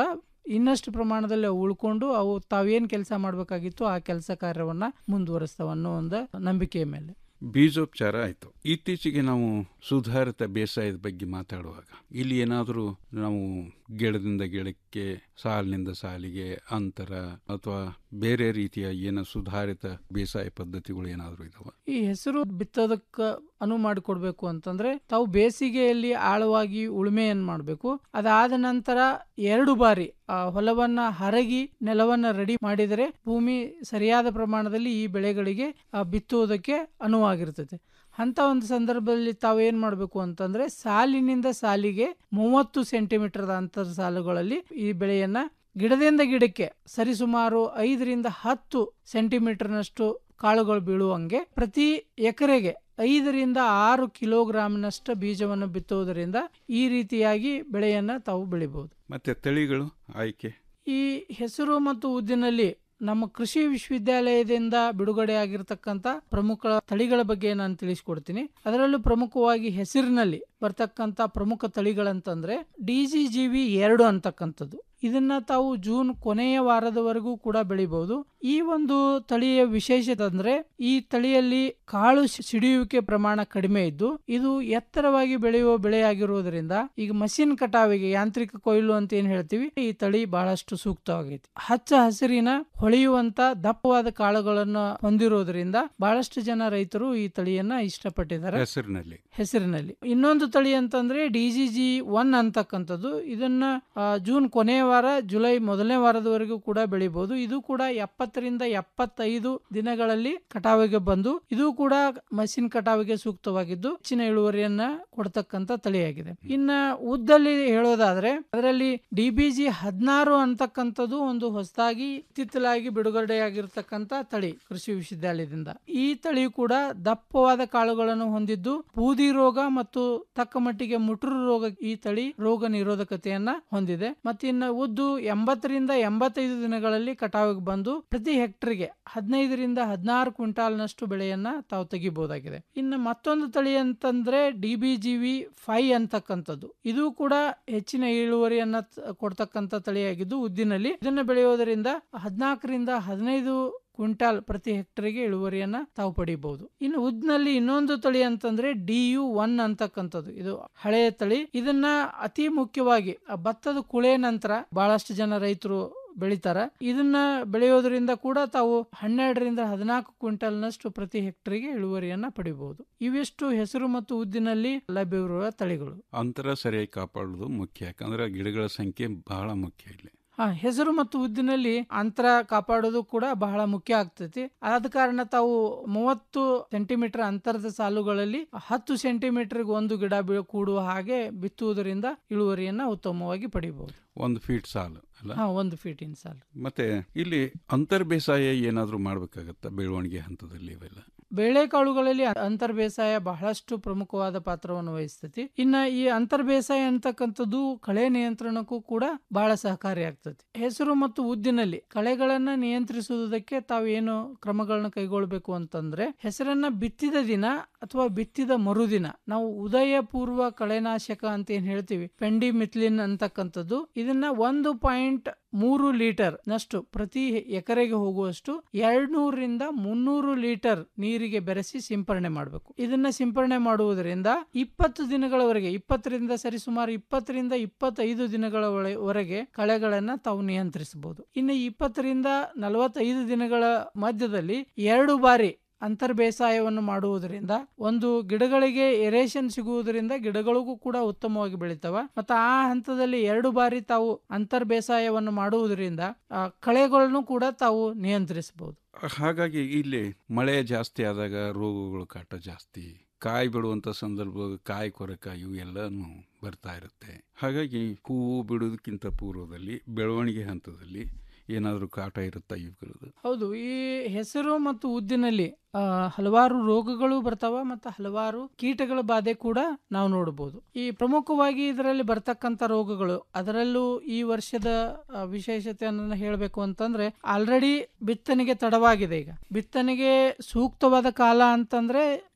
ಇನ್ನಷ್ಟು ಪ್ರಮಾಣದಲ್ಲಿ ಅವು ಉಳ್ಕೊಂಡು ಅವು ತಾವೇನ್ ಕೆಲಸ ಮಾಡಬೇಕಾಗಿತ್ತು ಆ ಕೆಲಸ ಕಾರ್ಯವನ್ನ ಮುಂದುವರಿಸ್ತಾವ ಅನ್ನೋ ಒಂದು ನಂಬಿಕೆಯ ಮೇಲೆ ಬೀಜೋಪಚಾರ ಆಯಿತು ಇತ್ತೀಚೆಗೆ ನಾವು ಸುಧಾರಿತ ಬೇಸಾಯದ ಬಗ್ಗೆ ಮಾತಾಡುವಾಗ ಇಲ್ಲಿ ಏನಾದರೂ ನಾವು ಗಿಡದಿಂದ ಗಿಡಕ್ಕೆ ಸಾಲಿನಿಂದ ಸಾಲಿಗೆ ಅಂತರ ಅಥವಾ ಬೇರೆ ರೀತಿಯ ಏನು ಸುಧಾರಿತ ಬೇಸಾಯ ಪದ್ಧತಿಗಳು ಏನಾದರೂ ಇದಾವ ಈ ಹೆಸರು ಬಿತ್ತೋದಕ್ಕ ಅನುವು ಮಾಡಿಕೊಡ್ಬೇಕು ಅಂತಂದ್ರೆ ತಾವು ಬೇಸಿಗೆಯಲ್ಲಿ ಆಳವಾಗಿ ಉಳುಮೆಯನ್ನು ಮಾಡಬೇಕು ಅದಾದ ನಂತರ ಎರಡು ಬಾರಿ ಆ ಹೊಲವನ್ನ ಹರಗಿ ನೆಲವನ್ನ ರೆಡಿ ಮಾಡಿದರೆ ಭೂಮಿ ಸರಿಯಾದ ಪ್ರಮಾಣದಲ್ಲಿ ಈ ಬೆಳೆಗಳಿಗೆ ಆ, ಬಿತ್ತುವುದಕ್ಕೆ ಅನುವಾಗಿರ್ತದೆ ಅಂತ ಒಂದು ಸಂದರ್ಭದಲ್ಲಿ ತಾವು ಏನ್ ಮಾಡಬೇಕು ಅಂತಂದ್ರೆ ಸಾಲಿನಿಂದ ಸಾಲಿಗೆ ಮೂವತ್ತು ಸೆಂಟಿಮೀಟರ್ ಅಂತರ ಸಾಲುಗಳಲ್ಲಿ ಈ ಬೆಳೆಯನ್ನ ಗಿಡದಿಂದ ಗಿಡಕ್ಕೆ ಸರಿಸುಮಾರು ಐದರಿಂದ ಹತ್ತು ಸೆಂಟಿಮೀಟರ್ನಷ್ಟು ಕಾಳುಗಳು ಬೀಳುವಂಗೆ ಪ್ರತಿ ಎಕರೆಗೆ ಐದರಿಂದ ಆರು ಕಿಲೋಗ್ರಾಂನಷ್ಟು ಬೀಜವನ್ನು ಬಿತ್ತುವುದರಿಂದ ಈ ರೀತಿಯಾಗಿ ಬೆಳೆಯನ್ನ ತಾವು ಬೆಳಿಬಹುದು ಮತ್ತೆ ತಳಿಗಳು ಆಯ್ಕೆ ಈ ಹೆಸರು ಮತ್ತು ಉದ್ದಿನಲ್ಲಿ ನಮ್ಮ ಕೃಷಿ ವಿಶ್ವವಿದ್ಯಾಲಯದಿಂದ ಬಿಡುಗಡೆ ಆಗಿರ್ತಕ್ಕಂಥ ಪ್ರಮುಖ ತಳಿಗಳ ಬಗ್ಗೆ ನಾನು ತಿಳಿಸ್ಕೊಡ್ತೀನಿ ಅದರಲ್ಲೂ ಪ್ರಮುಖವಾಗಿ ಹೆಸರಿನಲ್ಲಿ ಬರ್ತಕ್ಕಂಥ ಪ್ರಮುಖ ತಳಿಗಳಂತಂದ್ರೆ ಡಿ ಜಿ ಜಿ ವಿ ಎರಡು ಅಂತಕ್ಕಂಥದ್ದು ಇದನ್ನ ತಾವು ಜೂನ್ ಕೊನೆಯ ವಾರದವರೆಗೂ ಕೂಡ ಬೆಳಿಬಹುದು ಈ ಒಂದು ತಳಿಯ ವಿಶೇಷತೆ ಅಂದ್ರೆ ಈ ತಳಿಯಲ್ಲಿ ಕಾಳು ಸಿ- ಸಿಡಿಯುವಿಕೆ ಪ್ರಮಾಣ ಕಡಿಮೆ ಇದ್ದು ಇದು ಎತ್ತರವಾಗಿ ಬೆಳೆಯುವ ಬೆಳೆಯಾಗಿರುವುದರಿಂದ ಈಗ ಮಷಿನ್ ಕಟಾವಿಗೆ ಯಾಂತ್ರಿಕ ಕೊಯ್ಲು ಅಂತ ಏನ್ ಹೇಳ್ತೀವಿ ಈ ತಳಿ ಬಹಳಷ್ಟು ಸೂಕ್ತವಾಗೈತಿ ಹಚ್ಚ ಹಸಿರಿನ ಹೊಳೆಯುವಂತ ದಪ್ಪವಾದ ಕಾಳುಗಳನ್ನು ಹೊಂದಿರೋದ್ರಿಂದ ಬಹಳಷ್ಟು ಜನ ರೈತರು ಈ ತಳಿಯನ್ನ ಇಷ್ಟಪಟ್ಟಿದ್ದಾರೆ ಹೆಸರಿನಲ್ಲಿ ಹೆಸರಿನಲ್ಲಿ ಇನ್ನೊಂದು ತಳಿ ಅಂತಂದ್ರೆ ಡಿ ಜಿ ಜಿ ಒನ್ ಅಂತಕ್ಕಂಥದ್ದು ಇದನ್ನ ಆ, ಜೂನ್ ಕೊನೆಯ ವಾರ ಜುಲೈ ಮೊದಲನೇ ವಾರದವರೆಗೂ ಕೂಡ ಬೆಳಿಬಹುದು ಇದು ಕೂಡ ಎಪ್ಪತ್ತರಿಂದ ಎಪ್ಪತ್ತೈದು ದಿನಗಳಲ್ಲಿ ಕಟಾವಿಗೆ ಬಂದು ಇದು ಕೂಡ ಮಷಿನ್ ಕಟಾವಿಗೆ ಸೂಕ್ತವಾಗಿದ್ದು ಹೆಚ್ಚಿನ ಇಳುವರಿಯನ್ನ ಕೊಡ್ತಕ್ಕಂಥ ತಳಿಯಾಗಿದೆ ಇನ್ನ ಉದ್ದಲ್ಲಿ ಹೇಳೋದಾದ್ರೆ ಅದರಲ್ಲಿ ಡಿ ಬಿ ಜಿ ಹದಿನಾರು ಅಂತಕ್ಕಂಥದ್ದು ಒಂದು ಹೊಸದಾಗಿ ಇತ್ತಿತ್ತಲಾಗಿ ಬಿಡುಗಡೆಯಾಗಿರ್ತಕ್ಕಂಥ ತಳಿ ಕೃಷಿ ವಿಶ್ವವಿದ್ಯಾಲಯದಿಂದ ಈ ತಳಿ ಕೂಡ ದಪ್ಪವಾದ ಕಾಳುಗಳನ್ನು ಹೊಂದಿದ್ದು ಬೂದಿ ರೋಗ ಮತ್ತು ತಕ್ಕ ಮಟ್ಟಿಗೆ ಮುಟುರು ರೋಗ ಈ ತಳಿ ರೋಗ ನಿರೋಧಕತೆಯನ್ನ ಹೊಂದಿದೆ ಮತ್ತು ಇನ್ನು ಉದ್ದು ಎಂಬತ್ತರಿಂದ ಎಂಬತ್ತೈದು ದಿನಗಳಲ್ಲಿ ಕಟಾವಿಗೆ ಬಂದು ಪ್ರತಿ ಹೆಕ್ಟರ್ಗೆ ಹದಿನೈದರಿಂದ ಹದಿನಾರು ಕ್ವಿಂಟಾಲ್ನಷ್ಟು ಬೆಳೆಯನ್ನ ತಾವು ತೆಗಿಬಹುದಾಗಿದೆ ಇನ್ನು ಮತ್ತೊಂದು ತಳಿ ಅಂತಂದ್ರೆ D B G V five ಅಂತಕ್ಕಂಥದ್ದು ಇದು ಕೂಡ ಹೆಚ್ಚಿನ ಇಳುವರಿಯನ್ನ ತ- ಕೊಡ್ತಕ್ಕಂಥ ತಳಿಯಾಗಿದ್ದು ಉದ್ದಿನಲ್ಲಿ ಇದನ್ನು ಬೆಳೆಯೋದರಿಂದ ಹದಿನಾಲ್ಕರಿಂದ ಹದಿನೈದು ಕ್ವಿಂಟಾಲ್ ಪ್ರತಿ ಹೆಕ್ಟರ್ಗೆ ಇಳುವರಿಯನ್ನ ತಾವು ಪಡಿಬಹುದು ಇನ್ನು ಉದ್ನಲ್ಲಿ ಇನ್ನೊಂದು ತಳಿ ಅಂತಂದ್ರೆ ಡಿ ಯು ಒನ್ ಅಂತಕ್ಕಂಥದ್ದು ಇದು ಹಳೆಯ ತಳಿ ಇದನ್ನ ಅತಿ ಮುಖ್ಯವಾಗಿ ಆ ಭತ್ತದ ಕುಳೆ ನಂತರ ಬಹಳಷ್ಟು ಜನ ರೈತರು ಬೆಳಿತಾರ ಇದನ್ನ ಬೆಳೆಯೋದ್ರಿಂದ ಕೂಡ ತಾವು ಹನ್ನೆರಡರಿಂದ ಹದಿನಾಲ್ಕು ಕ್ವಿಂಟಲ್ನಷ್ಟು ಪ್ರತಿ ಹೆಕ್ಟರ್ಗೆ ಇಳುವರಿಯನ್ನ ಪಡಿಬಹುದು ಇವಿಷ್ಟು ಹೆಸರು ಮತ್ತು ಉದ್ದಿನಲ್ಲಿ ಲಭ್ಯವಿರುವ ತಳಿಗಳು ಅಂತರ ಸರಿಯಾಗಿ ಕಾಪಾಡೋದು ಮುಖ್ಯ ಯಾಕಂದ್ರೆ ಗಿಡಗಳ ಸಂಖ್ಯೆ ಬಹಳ ಮುಖ್ಯ ಇಲ್ಲಿ ಹಾ ಹೆಸರು ಮತ್ತು ಉದ್ದಿನಲ್ಲಿ ಅಂತರ ಕಾಪಾಡೋದು ಕೂಡ ಬಹಳ ಮುಖ್ಯ ಆಗ್ತೈತಿ ಆದ ಕಾರಣ ತಾವು ಮೂವತ್ತು ಸೆಂಟಿಮೀಟರ್ ಅಂತರದ ಸಾಲುಗಳಲ್ಲಿ ಹತ್ತು ಸೆಂಟಿಮೀಟರ್ಗೆ ಒಂದು ಗಿಡ ಬೀಳ ಕೂಡುವ ಹಾಗೆ ಬಿತ್ತುವುದರಿಂದ ಇಳುವರಿಯನ್ನ ಉತ್ತಮವಾಗಿ ಪಡಿಬಹುದು ಒಂದು ಫೀಟ್ ಸಾಲು ಅಲ್ಲ ಹಾ ಒಂದು ಫೀಟಿನ ಸಾಲು ಮತ್ತೆ ಇಲ್ಲಿ ಅಂತರ್ ಬೇಸಾಯ ಏನಾದರೂ ಮಾಡ್ಬೇಕಾಗತ್ತಾ ಬೆಳವಣಿಗೆ ಹಂತದಲ್ಲಿ ಇವೆಲ್ಲ ಬೇಳೆಕಾಳುಗಳಲ್ಲಿ ಅಂತರ್ ಬೇಸಾಯ ಬಹಳಷ್ಟು ಪ್ರಮುಖವಾದ ಪಾತ್ರವನ್ನು ವಹಿಸ್ತೈತಿ ಇನ್ನ ಈ ಅಂತರ್ ಬೇಸಾಯ ಅಂತಕ್ಕಂಥದ್ದು ಕಳೆ ನಿಯಂತ್ರಣಕ್ಕೂ ಕೂಡ ಬಹಳ ಸಹಕಾರಿ ಆಗ್ತತಿ ಹೆಸರು ಮತ್ತು ಉದ್ದಿನಲ್ಲಿ ಕಳೆಗಳನ್ನ ನಿಯಂತ್ರಿಸುವುದಕ್ಕೆ ತಾವು ಏನು ಕ್ರಮಗಳನ್ನ ಕೈಗೊಳ್ಬೇಕು ಅಂತಂದ್ರೆ ಹೆಸರನ್ನ ಬಿತ್ತಿದ ದಿನ ಅಥವಾ ಬಿತ್ತಿದ ಮರುದಿನ ನಾವು ಉದಯ ಪೂರ್ವ ಕಳೆನಾಶಕ ಅಂತ ಏನ್ ಹೇಳ್ತೀವಿ ಪೆಂಡಿ ಮಿಥ್ಲಿನ್ ಅಂತಕ್ಕಂಥದ್ದು ಇದನ್ನ ಒಂದು ಪಾಯಿಂಟ್ ಮೂರು ಲೀಟರ್ ನಷ್ಟು ಪ್ರತಿ ಎಕರೆಗೆ ಹೋಗುವಷ್ಟು ಎರಡ್ನೂರರಿಂದ ಮುನ್ನೂರು ಲೀಟರ್ ನೀರಿಗೆ ಬೆರೆಸಿ ಸಿಂಪರಣೆ ಮಾಡಬೇಕು ಇದನ್ನ ಸಿಂಪರಣೆ ಮಾಡುವುದರಿಂದ ಇಪ್ಪತ್ತು ದಿನಗಳವರೆಗೆ ಇಪ್ಪತ್ತರಿಂದ ಸರಿಸುಮಾರು ಇಪ್ಪತ್ತರಿಂದ ಇಪ್ಪತ್ತೈದು ದಿನಗಳ ಒಳ- ವರೆಗೆ ಕಳೆಗಳನ್ನ ತಾವು ನಿಯಂತ್ರಿಸಬಹುದು ಇನ್ನು ಇಪ್ಪತ್ತರಿಂದ ನಲವತ್ತೈದು ದಿನಗಳ ಮಧ್ಯದಲ್ಲಿ ಎರಡು ಬಾರಿ ಅಂತರ್ ಬೇಸಾಯವನ್ನು ಮಾಡುವುದರಿಂದ ಒಂದು ಗಿಡಗಳಿಗೆ ಎರೇಷನ್ ಸಿಗುವುದರಿಂದ ಗಿಡಗಳಿಗೂ ಕೂಡ ಉತ್ತಮವಾಗಿ ಬೆಳಿತಾವ ಮತ್ತು ಆ ಹಂತದಲ್ಲಿ ಎರಡು ಬಾರಿ ತಾವು ಅಂತರ್ ಬೇಸಾಯವನ್ನು ಮಾಡುವುದರಿಂದ ಆ, ಕಳೆಗಳನ್ನು ಕೂಡ ತಾವು ನಿಯಂತ್ರಿಸಬಹುದು ಹಾಗಾಗಿ ಇಲ್ಲಿ ಮಳೆ ಜಾಸ್ತಿ ಆದಾಗ ರೋಗಗಳು ಕಾಟ ಜಾಸ್ತಿ ಕಾಯಿ ಬಿಡುವಂತ ಸಂದರ್ಭ ಕಾಯಿ ಕೊರಕ ಇವು ಎಲ್ಲಾನು ಬರ್ತಾ ಇರುತ್ತೆ ಹಾಗಾಗಿ ಹೂವು ಬಿಡುವುದಕ್ಕಿಂತ ಪೂರ್ವದಲ್ಲಿ ಬೆಳವಣಿಗೆ ಹಂತದಲ್ಲಿ ಏನಾದರೂ ಕಾಟ ಇರುತ್ತಾ ಇವುಗಳದ್ದು ಹೌದು ಈ ಹೆಸರು ಮತ್ತು ಉದ್ದಿನಲ್ಲಿ ಆ, ಹಲವಾರು ರೋಗಗಳು ಬರ್ತಾವ ಮತ್ತು ಹಲವಾರು ಕೀಟಗಳ ಬಾಧೆ ಕೂಡ ನಾವು ನೋಡಬಹುದು ಈ ಪ್ರಮುಖವಾಗಿ ಇದರಲ್ಲಿ ಬರ್ತಕ್ಕಂಥ ರೋಗಗಳು ಅದರಲ್ಲೂ ಈ ವರ್ಷದ ಆ, ವಿಶೇಷತೆಯನ್ನು ಹೇಳಬೇಕು ಅಂತಂದ್ರೆ ಆಲ್ರೆಡಿ ಬಿತ್ತನೆಗೆ ತಡವಾಗಿದೆ ಈಗ ಬಿತ್ತನೆಗೆ ಸೂಕ್ತವಾದ ಕಾಲ ಅಂತಂದ್ರೆ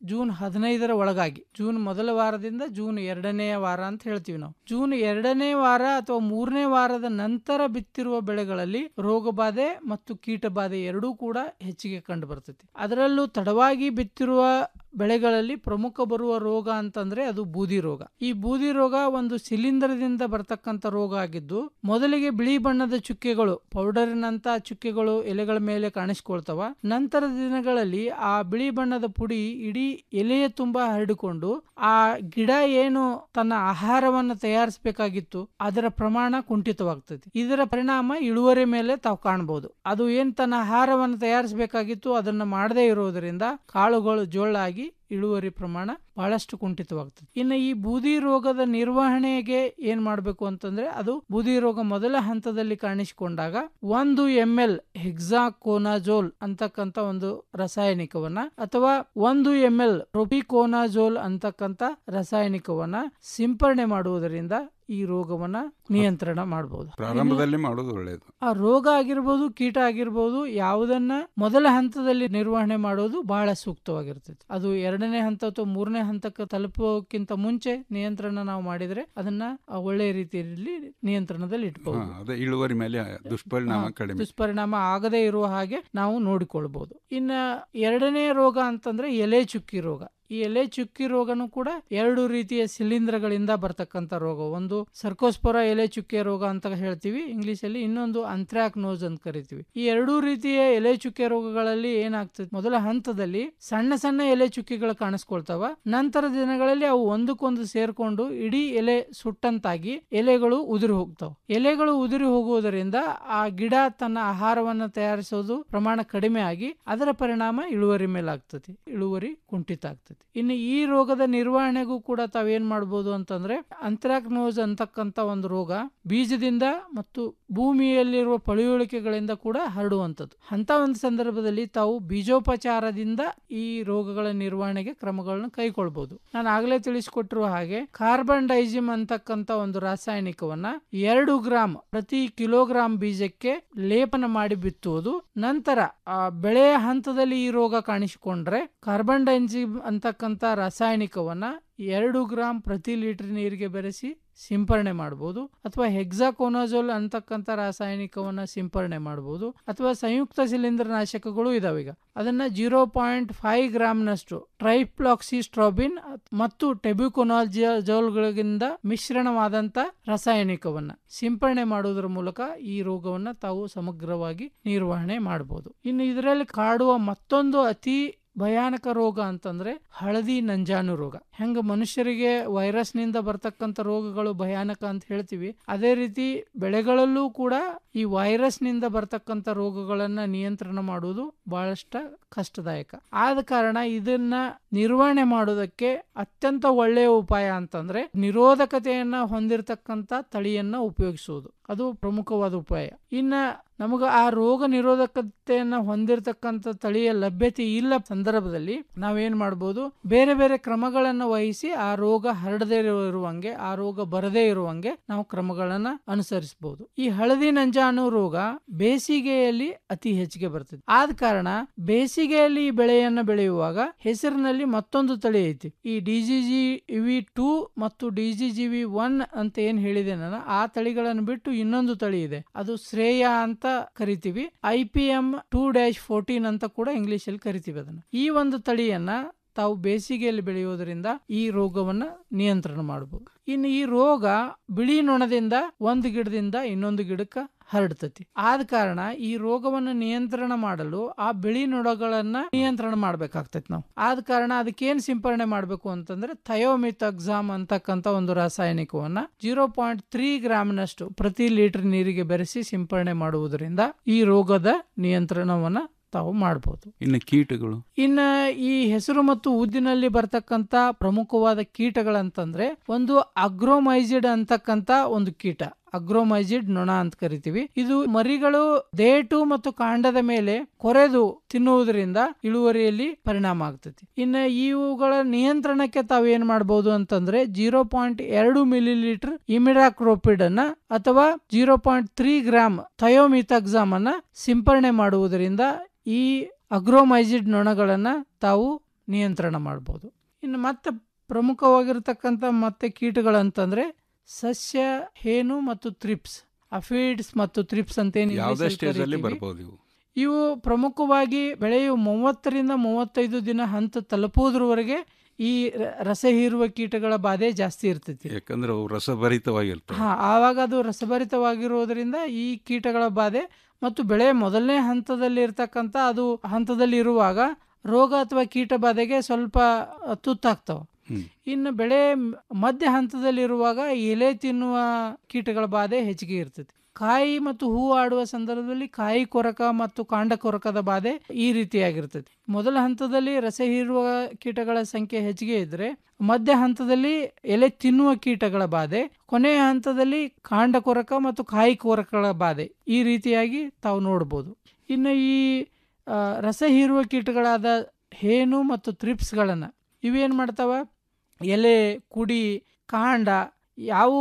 ಜೂನ್ ಹದಿನೈದರ ಒಳಗಾಗಿ ಜೂನ್ ಮೊದಲ ವಾರದಿಂದ ಜೂನ್ ಎರಡನೆಯ ವಾರ ಅಂತ ಹೇಳ್ತೀವಿ ನಾವು ಜೂನ್ ಎರಡನೇ ವಾರ ಅಥವಾ ಮೂರನೇ ವಾರದ ನಂತರ ಬಿತ್ತಿರುವ ಬೆಳೆಗಳಲ್ಲಿ ರೋಗ ಬಾಧೆ ಮತ್ತು ಕೀಟ ಬಾಧೆ ಎರಡೂ ಕೂಡ ಹೆಚ್ಚಿಗೆ ಕಂಡು ಬರ್ತೈತಿ ಅದರಲ್ಲೂ ತಡವಾಗಿ ಬಿತ್ತಿರುವ ಬೆಳೆಗಳಲ್ಲಿ ಪ್ರಮುಖ ಬರುವ ರೋಗ ಅಂತಂದ್ರೆ ಅದು ಬೂದಿ ರೋಗ ಈ ಬೂದಿ ರೋಗ ಒಂದು ಶಿಲೀಂಧ್ರದಿಂದ ಬರ್ತಕ್ಕಂಥ ರೋಗ ಆಗಿದ್ದು ಮೊದಲಿಗೆ ಬಿಳಿ ಬಣ್ಣದ ಚುಕ್ಕೆಗಳು ಪೌಡರಿನಂತ ಚುಕ್ಕೆಗಳು ಎಲೆಗಳ ಮೇಲೆ ಕಾಣಿಸ್ಕೊಳ್ತವ ನಂತರದ ದಿನಗಳಲ್ಲಿ ಆ ಬಿಳಿ ಬಣ್ಣದ ಪುಡಿ ಇಡೀ ಎಲೆಯ ತುಂಬಾ ಹರಡಿಕೊಂಡು ಆ ಗಿಡ ಏನು ತನ್ನ ಆಹಾರವನ್ನು ತಯಾರಿಸಬೇಕಾಗಿತ್ತು ಅದರ ಪ್ರಮಾಣ ಕುಂಠಿತವಾಗ್ತದೆ ಇದರ ಪರಿಣಾಮ ಇಳುವರಿ ಮೇಲೆ ತಾವು ಕಾಣಬಹುದು ಅದು ಏನ್ ತನ್ನ ಆಹಾರವನ್ನು ತಯಾರಿಸಬೇಕಾಗಿತ್ತು ಅದನ್ನ ಮಾಡದೇ ಇರೋದರಿಂದ ಕಾಳುಗಳು ಜೋಳಾಗಿ ಇಳುವರಿ ಪ್ರಮಾಣ ಬಹಳಷ್ಟು ಕುಂಠಿತವಾಗ್ತದೆ ಇನ್ನು ಈ ಬೂದಿ ರೋಗದ ನಿರ್ವಹಣೆಗೆ ಏನ್ ಮಾಡಬೇಕು ಅಂತಂದ್ರೆ ಅದು ಬೂದಿ ರೋಗ ಮೊದಲ ಹಂತದಲ್ಲಿ ಕಾಣಿಸಿಕೊಂಡಾಗ ಒಂದು ಎಂ ಎಲ್ ಹೆಕ್ಸಾಕೋನಾಜೋಲ್ ಅಂತಕ್ಕಂತ ಒಂದು ರಾಸಾಯನಿಕವನ್ನ ಅಥವಾ ಒಂದು ಎಂ ಎಲ್ ಪ್ರೊಪಿಕೋನಾಜೋಲ್ ಅಂತಕ್ಕಂತ ರಾಸಾಯನಿಕವನ್ನ ಸಿಂಪರಣೆ ಮಾಡುವುದರಿಂದ ಈ ರೋಗವನ್ನ ನಿಯಂತ್ರಣ ಮಾಡಬಹುದು ಪ್ರಾರಂಭದಲ್ಲಿ ಮಾಡೋದು ಒಳ್ಳೆಯದು ಆ ರೋಗ ಆಗಿರ್ಬೋದು ಕೀಟ ಆಗಿರ್ಬೋದು ಯಾವುದನ್ನ ಮೊದಲ ಹಂತದಲ್ಲಿ ನಿರ್ವಹಣೆ ಮಾಡೋದು ಬಹಳ ಸೂಕ್ತವಾಗಿರ್ತೈತಿ ಅದು ಎರಡನೇ ಹಂತ ಅಥವಾ ಮೂರನೇ ಹಂತಕ್ಕೆ ತಲುಪೋಕ್ಕಿಂತ ಮುಂಚೆ ನಿಯಂತ್ರಣ ನಾವು ಮಾಡಿದ್ರೆ ಅದನ್ನ ಆ ಒಳ್ಳೆಯ ರೀತಿಯಲ್ಲಿ ನಿಯಂತ್ರಣದಲ್ಲಿ ಹಾ, ಇಟ್ಬಹುದು ಅದೇ ಇಳುವರಿ ಮೇಲೆ ದುಷ್ಪರಿಣಾಮ ಹಾ, ಕಡಿಮೆ ದುಷ್ಪರಿಣಾಮ ಆಗದೇ ಇರುವ ಹಾಗೆ ನಾವು ನೋಡಿಕೊಳ್ಬಹುದು ಇನ್ನ ಎರಡನೇ ರೋಗ ಅಂತಂದ್ರೆ ಎಲೆ ಚುಕ್ಕಿ ರೋಗ ಈ ಎಲೆ ಚುಕ್ಕಿ ರೋಗನು ಕೂಡ ಎರಡು ರೀತಿಯ ಶಿಲೀಂಧ್ರಗಳಿಂದ ಬರ್ತಕ್ಕಂಥ ರೋಗ ಒಂದು ಸರ್ಕೋಸ್ಪೊರ ಎಲೆ ಚುಕ್ಕೆ ರೋಗ ಅಂತ ಹೇಳ್ತೀವಿ ಇಂಗ್ಲಿಷ್ ಅಲ್ಲಿ ಇನ್ನೊಂದು ಅಂತ್ರಾಕ್ನೋಸ್ ಅಂತ ಕರಿತೀವಿ ಈ ಎರಡೂ ರೀತಿಯ ಎಲೆ ಚುಕ್ಕೆ ರೋಗಗಳಲ್ಲಿ ಏನಾಗ್ತದೆ ಮೊದಲ ಹಂತದಲ್ಲಿ ಸಣ್ಣ ಸಣ್ಣ ಎಲೆ ಚುಕ್ಕಿಗಳು ಕಾಣಿಸ್ಕೊಳ್ತಾವ ನಂತರ ದಿನಗಳಲ್ಲಿ ಅವು ಒಂದಕ್ಕೊಂದು ಸೇರ್ಕೊಂಡು ಇಡೀ ಎಲೆ ಸುಟ್ಟಂತಾಗಿ ಎಲೆಗಳು ಉದುರಿ ಹೋಗ್ತಾವ ಎಲೆಗಳು ಉದುರಿ ಹೋಗುವುದರಿಂದ ಆ ಗಿಡ ತನ್ನ ಆಹಾರವನ್ನು ತಯಾರಿಸೋದು ಪ್ರಮಾಣ ಕಡಿಮೆ ಆಗಿ ಅದರ ಪರಿಣಾಮ ಇಳುವರಿ ಮೇಲೆ ಆಗ್ತದೆ ಇಳುವರಿ ಕುಂಠಿತ ಆಗ್ತದೆ ಇನ್ನು ಈ ರೋಗದ ನಿರ್ವಹಣೆಗೂ ಕೂಡ ತಾವೇನ್ ಮಾಡ್ಬೋದು ಅಂತಂದ್ರೆ ಅಂತ್ರಾಕ್ನೋಸ್ ಅಂತಕ್ಕಂತ ಒಂದು ರೋಗ ಬೀಜದಿಂದ ಮತ್ತು ಭೂಮಿಯಲ್ಲಿರುವ ಪಳೆಯುಳಿಕೆಗಳಿಂದ ಕೂಡ ಹರಡುವಂಥದ್ದು ಅಂತ ಒಂದು ಸಂದರ್ಭದಲ್ಲಿ ತಾವು ಬೀಜೋಪಚಾರದಿಂದ ಈ ರೋಗಗಳ ನಿರ್ವಹಣೆಗೆ ಕ್ರಮಗಳನ್ನು ಕೈಗೊಳ್ಬಹುದು ನಾನು ಆಗಲೇ ತಿಳಿಸಿಕೊಟ್ಟಿರುವ ಹಾಗೆ ಕಾರ್ಬನ್ ಡೈಜಿಮ್ ಅಂತಕ್ಕಂತ ಒಂದು ರಾಸಾಯನಿಕವನ್ನ ಎರಡು ಗ್ರಾಂ ಪ್ರತಿ ಕಿಲೋಗ್ರಾಂ ಬೀಜಕ್ಕೆ ಲೇಪನ ಮಾಡಿ ಬಿತ್ತುವುದು ನಂತರ ಆ ಬೆಳೆಯ ಹಂತದಲ್ಲಿ ಈ ರೋಗ ಕಾಣಿಸಿಕೊಂಡ್ರೆ ಕಾರ್ಬನ್ ಡೈಜಿಮ್ ಅಂತಕ್ಕಂತ ರಾಸಾಯನಿಕವನ್ನ ಎರಡು ಗ್ರಾಂ ಪ್ರತಿ ಲೀಟರ್ ನೀರಿಗೆ ಬೆರೆಸಿ ಸಿಂಪರಣೆ ಮಾಡಬಹುದು ಅಥವಾ ಹೆಕ್ಸಾಕೋನಾಜೋಲ್ ಅಂತಕ್ಕಂಥ ರಾಸಾಯನಿಕವನ್ನ ಸಿಂಪರಣೆ ಮಾಡಬಹುದು ಅಥವಾ ಸಂಯುಕ್ತ ಶಿಲೀಂಧ್ರ ನಾಶಕಗಳು ಇದಾವೆ ಈಗ ಅದನ್ನ ಜೀರೋ ಪಾಯಿಂಟ್ ಫೈವ್ ಗ್ರಾಮ್ನಷ್ಟು ಟ್ರೈಫ್ಲಾಕ್ಸಿಸ್ಟ್ರಾಬಿನ್ ಮತ್ತು ಟೆಬ್ಯುಕೊನಾಜೋಲ್ಗಳಿಂದ ಮಿಶ್ರಣವಾದಂತ ರಾಸಾಯನಿಕವನ್ನ ಸಿಂಪರಣೆ ಮಾಡುವುದರ ಮೂಲಕ ಈ ರೋಗವನ್ನ ತಾವು ಸಮಗ್ರವಾಗಿ ನಿರ್ವಹಣೆ ಮಾಡಬಹುದು ಇನ್ನು ಇದರಲ್ಲಿ ಕಾಡುವ ಮತ್ತೊಂದು ಅತಿ ಭಯಾನಕ ರೋಗ ಅಂತಂದ್ರೆ ಹಳದಿ ನಂಜಾನು ರೋಗ ಹೆಂಗ ಮನುಷ್ಯರಿಗೆ ವೈರಸ್ ನಿಂದ ಬರ್ತಕ್ಕಂಥ ರೋಗಗಳು ಭಯಾನಕ ಅಂತ ಹೇಳ್ತೀವಿ ಅದೇ ರೀತಿ ಬೆಳೆಗಳಲ್ಲೂ ಕೂಡ ಈ ವೈರಸ್ ನಿಂದ ಬರ್ತಕ್ಕಂಥ ರೋಗಗಳನ್ನ ನಿಯಂತ್ರಣ ಮಾಡುವುದು ಬಹಳಷ್ಟ ಕಷ್ಟದಾಯಕ ಆದ ಕಾರಣ ಇದನ್ನ ನಿರ್ವಹಣೆ ಮಾಡೋದಕ್ಕೆ ಅತ್ಯಂತ ಒಳ್ಳೆಯ ಉಪಾಯ ಅಂತಂದ್ರೆ ನಿರೋಧಕತೆಯನ್ನ ಹೊಂದಿರತಕ್ಕಂತ ತಳಿಯನ್ನ ಉಪಯೋಗಿಸುವುದು ಅದು ಪ್ರಮುಖವಾದ ಉಪಾಯ ಇನ್ನ ನಮಗ ಆ ರೋಗ ನಿರೋಧಕತೆಯನ್ನ ಹೊಂದಿರತಕ್ಕಂತ ತಳಿಯ ಲಭ್ಯತೆ ಇಲ್ಲ ಸಂದರ್ಭದಲ್ಲಿ ನಾವೇನ್ ಮಾಡ್ಬೋದು ಬೇರೆ ಬೇರೆ ಕ್ರಮಗಳನ್ನ ವಹಿಸಿ ಆ ರೋಗ ಹರಡದೇ ಇರುವಂಗೆ ಆ ರೋಗ ಬರದೇ ಇರುವಂಗೆ ನಾವು ಕ್ರಮಗಳನ್ನ ಅನುಸರಿಸಬಹುದು ಈ ಹಳದಿ ನಂಜಾನು ರೋಗ ಬೇಸಿಗೆಯಲ್ಲಿ ಅತಿ ಹೆಚ್ಚಿಗೆ ಬರ್ತದೆ ಆದ ಕಾರಣ ಬೇಸಿಗೆಯಲ್ಲಿ ಈ ಬೆಳೆಯನ್ನ ಬೆಳೆಯುವಾಗ ಹೆಸರಿನಲ್ಲಿ ಮತ್ತೊಂದು ತಳಿ ಐತಿ ಈ ಡಿಜಿಜಿ ವಿ ಟೂ ಮತ್ತು ಡಿಜಿಜಿವಿ ಒನ್ ಅಂತ ಏನ್ ಹೇಳಿದೆ ನಾನು ಆ ತಳಿಗಳನ್ನು ಬಿಟ್ಟು ಇನ್ನೊಂದು ತಳಿ ಇದೆ ಅದು ಶ್ರೇಯ ಅಂತ ಕರಿತೀವಿ I P M two dash fourteen ಅಂತ ಕೂಡ ಇಂಗ್ಲಿಷ್ ಅಲ್ಲಿ ಕರಿತೀವಿ ಅದನ್ನ ಈ ಒಂದು ತಳಿಯನ್ನ ತಾವು ಬೇಸಿಗೆಯಲ್ಲಿ ಬೆಳೆಯುವುದರಿಂದ ಈ ರೋಗವನ್ನ ನಿಯಂತ್ರಣ ಮಾಡಬಹುದು ಇನ್ನು ಈ ರೋಗ ಬಿಳಿ ನೊಣದಿಂದ ಒಂದು ಗಿಡದಿಂದ ಇನ್ನೊಂದು ಗಿಡಕ್ಕೆ ಹರಡ್ತತಿ ಆದ ಕಾರಣ ಈ ರೋಗವನ್ನು ನಿಯಂತ್ರಣ ಮಾಡಲು ಆ ಬಿಳಿ ನೊಣಗಳನ್ನ ನಿಯಂತ್ರಣ ಮಾಡ್ಬೇಕಾಗ್ತೈತಿ ನಾವು ಆದ ಕಾರಣ ಅದಕ್ಕೇನ್ ಸಿಂಪರಣೆ ಮಾಡಬೇಕು ಅಂತಂದ್ರೆ ಥಯೋಮಿಥಕ್ಸಾಮ್ ಅಂತಕ್ಕಂತ ಒಂದು ರಾಸಾಯನಿಕವನ್ನ ಜೀರೋ ಪಾಯಿಂಟ್ ತ್ರೀ ಗ್ರಾಮ್ನಷ್ಟು ಪ್ರತಿ ಲೀಟರ್ ನೀರಿಗೆ ಬೆರೆಸಿ ಸಿಂಪರಣೆ ಮಾಡುವುದರಿಂದ ಈ ರೋಗದ ನಿಯಂತ್ರಣವನ್ನ ತಾವು ಮಾಡಬಹುದು ಇನ್ನು ಕೀಟಗಳು ಇನ್ನ ಈ ಹೆಸರು ಮತ್ತು ಉದ್ದಿನಲ್ಲಿ ಬರ್ತಕ್ಕಂತ ಪ್ರಮುಖವಾದ ಕೀಟಗಳಂತಂದ್ರೆ ಒಂದು ಅಗ್ರೋಮೈಸಿಡ್ ಅಂತಕ್ಕಂತ ಒಂದು ಕೀಟ ಅಗ್ರೋಮೈಸಿಡ್ ನೊಣ ಅಂತ ಕರಿತೀವಿ ಇದು ಮರಿಗಳು ದೇಟು ಮತ್ತು ಕಾಂಡದ ಮೇಲೆ ಕೊರೆದು ತಿನ್ನುವುದರಿಂದ ಇಳುವರಿಯಲ್ಲಿ ಪರಿಣಾಮ ಆಗ್ತತಿ ಇನ್ನು ಇವುಗಳ ನಿಯಂತ್ರಣಕ್ಕೆ ತಾವು ಏನ್ ಮಾಡಬಹುದು ಅಂತಂದ್ರೆ ಜೀರೋ ಪಾಯಿಂಟ್ ಎರಡು ಮಿಲಿ ಲೀಟರ್ ಇಮಿಡಾಕ್ರೋಪಿಡ್ ಅನ್ನ ಅಥವಾ zero point three gram thiamethoxam ಅನ್ನ ಸಿಂಪರಣೆ ಮಾಡುವುದರಿಂದ ಈ ಅಗ್ರೋಮೈಸಿಡ್ ನೊಣಗಳನ್ನ ತಾವು ನಿಯಂತ್ರಣ ಮಾಡ್ಬೋದು ಇನ್ನು ಮತ್ತೆ ಪ್ರಮುಖವಾಗಿರ್ತಕ್ಕಂಥ ಮತ್ತೆ ಕೀಟಗಳಂತಂದ್ರೆ ಸಸ್ಯ ಹೇನು ಮತ್ತು ತ್ರಿಪ್ಸ್ ಅಫಿಡ್ಸ್ ಮತ್ತು ತ್ರಿಪ್ಸ್ ಅಂತ ಏನ್ ಯಾವುದೇ English ಅಲ್ಲಿ ಸ್ಟೇಜ್ ಅಲ್ಲಿ ಕರಿತೀವಿ. ಬರ್ಬೋದು ಇವು ಇವು ಪ್ರಮುಖವಾಗಿ ಬೆಳೆಯು ಮೂವತ್ತರಿಂದ ಮೂವತ್ತೈದು ದಿನ ಹಂತ ತಲುಪುವುದರವರೆಗೆ ಈ ರ- ರಸ ಹೀರುವ ಕೀಟಗಳ ಬಾಧೆ ಜಾಸ್ತಿ ಇರ್ತೈತಿ ಯಾಕಂದ್ರೆ ಅವು ರಸಭರಿತವಾಗಿರ್ತವೆ ಹಾ ಆವಾಗ ಅದು ರಸಭರಿತವಾಗಿರುವುದರಿಂದ ಈ ಕೀಟಗಳ ಬಾಧೆ ಮತ್ತು ಬೆಳೆ ಮೊದಲನೇ ಹಂತದಲ್ಲಿ ಇರ್ತಕ್ಕಂಥ ಅದು ಹಂತದಲ್ಲಿ ಇರುವಾಗ ರೋಗ ಅಥವಾ ಕೀಟ ಬಾಧೆಗೆ ಸ್ವಲ್ಪ ಅ, ತುತ್ತಾಗ್ತಾವ ಇನ್ನು ಬೆಳೆ ಮ್- ಮಧ್ಯ ಹಂತದಲ್ಲಿರುವಾಗ ಎಲೆ ತಿನ್ನುವ ಕೀಟಗಳ ಬಾಧೆ ಹೆಚ್ಚಿಗೆ ಇರ್ತೈತಿ ಕಾಯಿ ಮತ್ತು ಹೂ ಆಡುವ ಸಂದರ್ಭದಲ್ಲಿ ಕಾಯಿ ಕೊರಕ ಮತ್ತು ಕಾಂಡ ಕೊರಕದ ಬಾಧೆ ಈ ರೀತಿಯಾಗಿರ್ತೈತಿ ಮೊದಲ ಹಂತದಲ್ಲಿ ರಸ ಹೀರುವ ಕೀಟಗಳ ಸಂಖ್ಯೆ ಹೆಚ್ಚಿಗೆ ಇದ್ರೆ ಮಧ್ಯ ಹಂತದಲ್ಲಿ ಎಲೆ ತಿನ್ನುವ ಕೀಟಗಳ ಬಾಧೆ ಕೊನೆಯ ಹಂತದಲ್ಲಿ ಕಾಂಡ ಕೊರಕ ಮತ್ತು ಕಾಯಿ ಕೊರಕಗಳ ಬಾಧೆ ಈ ರೀತಿಯಾಗಿ ತಾವು ನೋಡ್ಬೋದು ಇನ್ನು ಈ ಆ, ರಸ ಹೀರುವ ಕೀಟಗಳಾದ ಹೇನು ಮತ್ತು ತ್ರಿಪ್ಸ್ಗಳನ್ನು ಇವೇನು ಮಾಡ್ತಾವ ಎಲೆ ಕುಡಿ ಕಾಂಡ ಯಾವ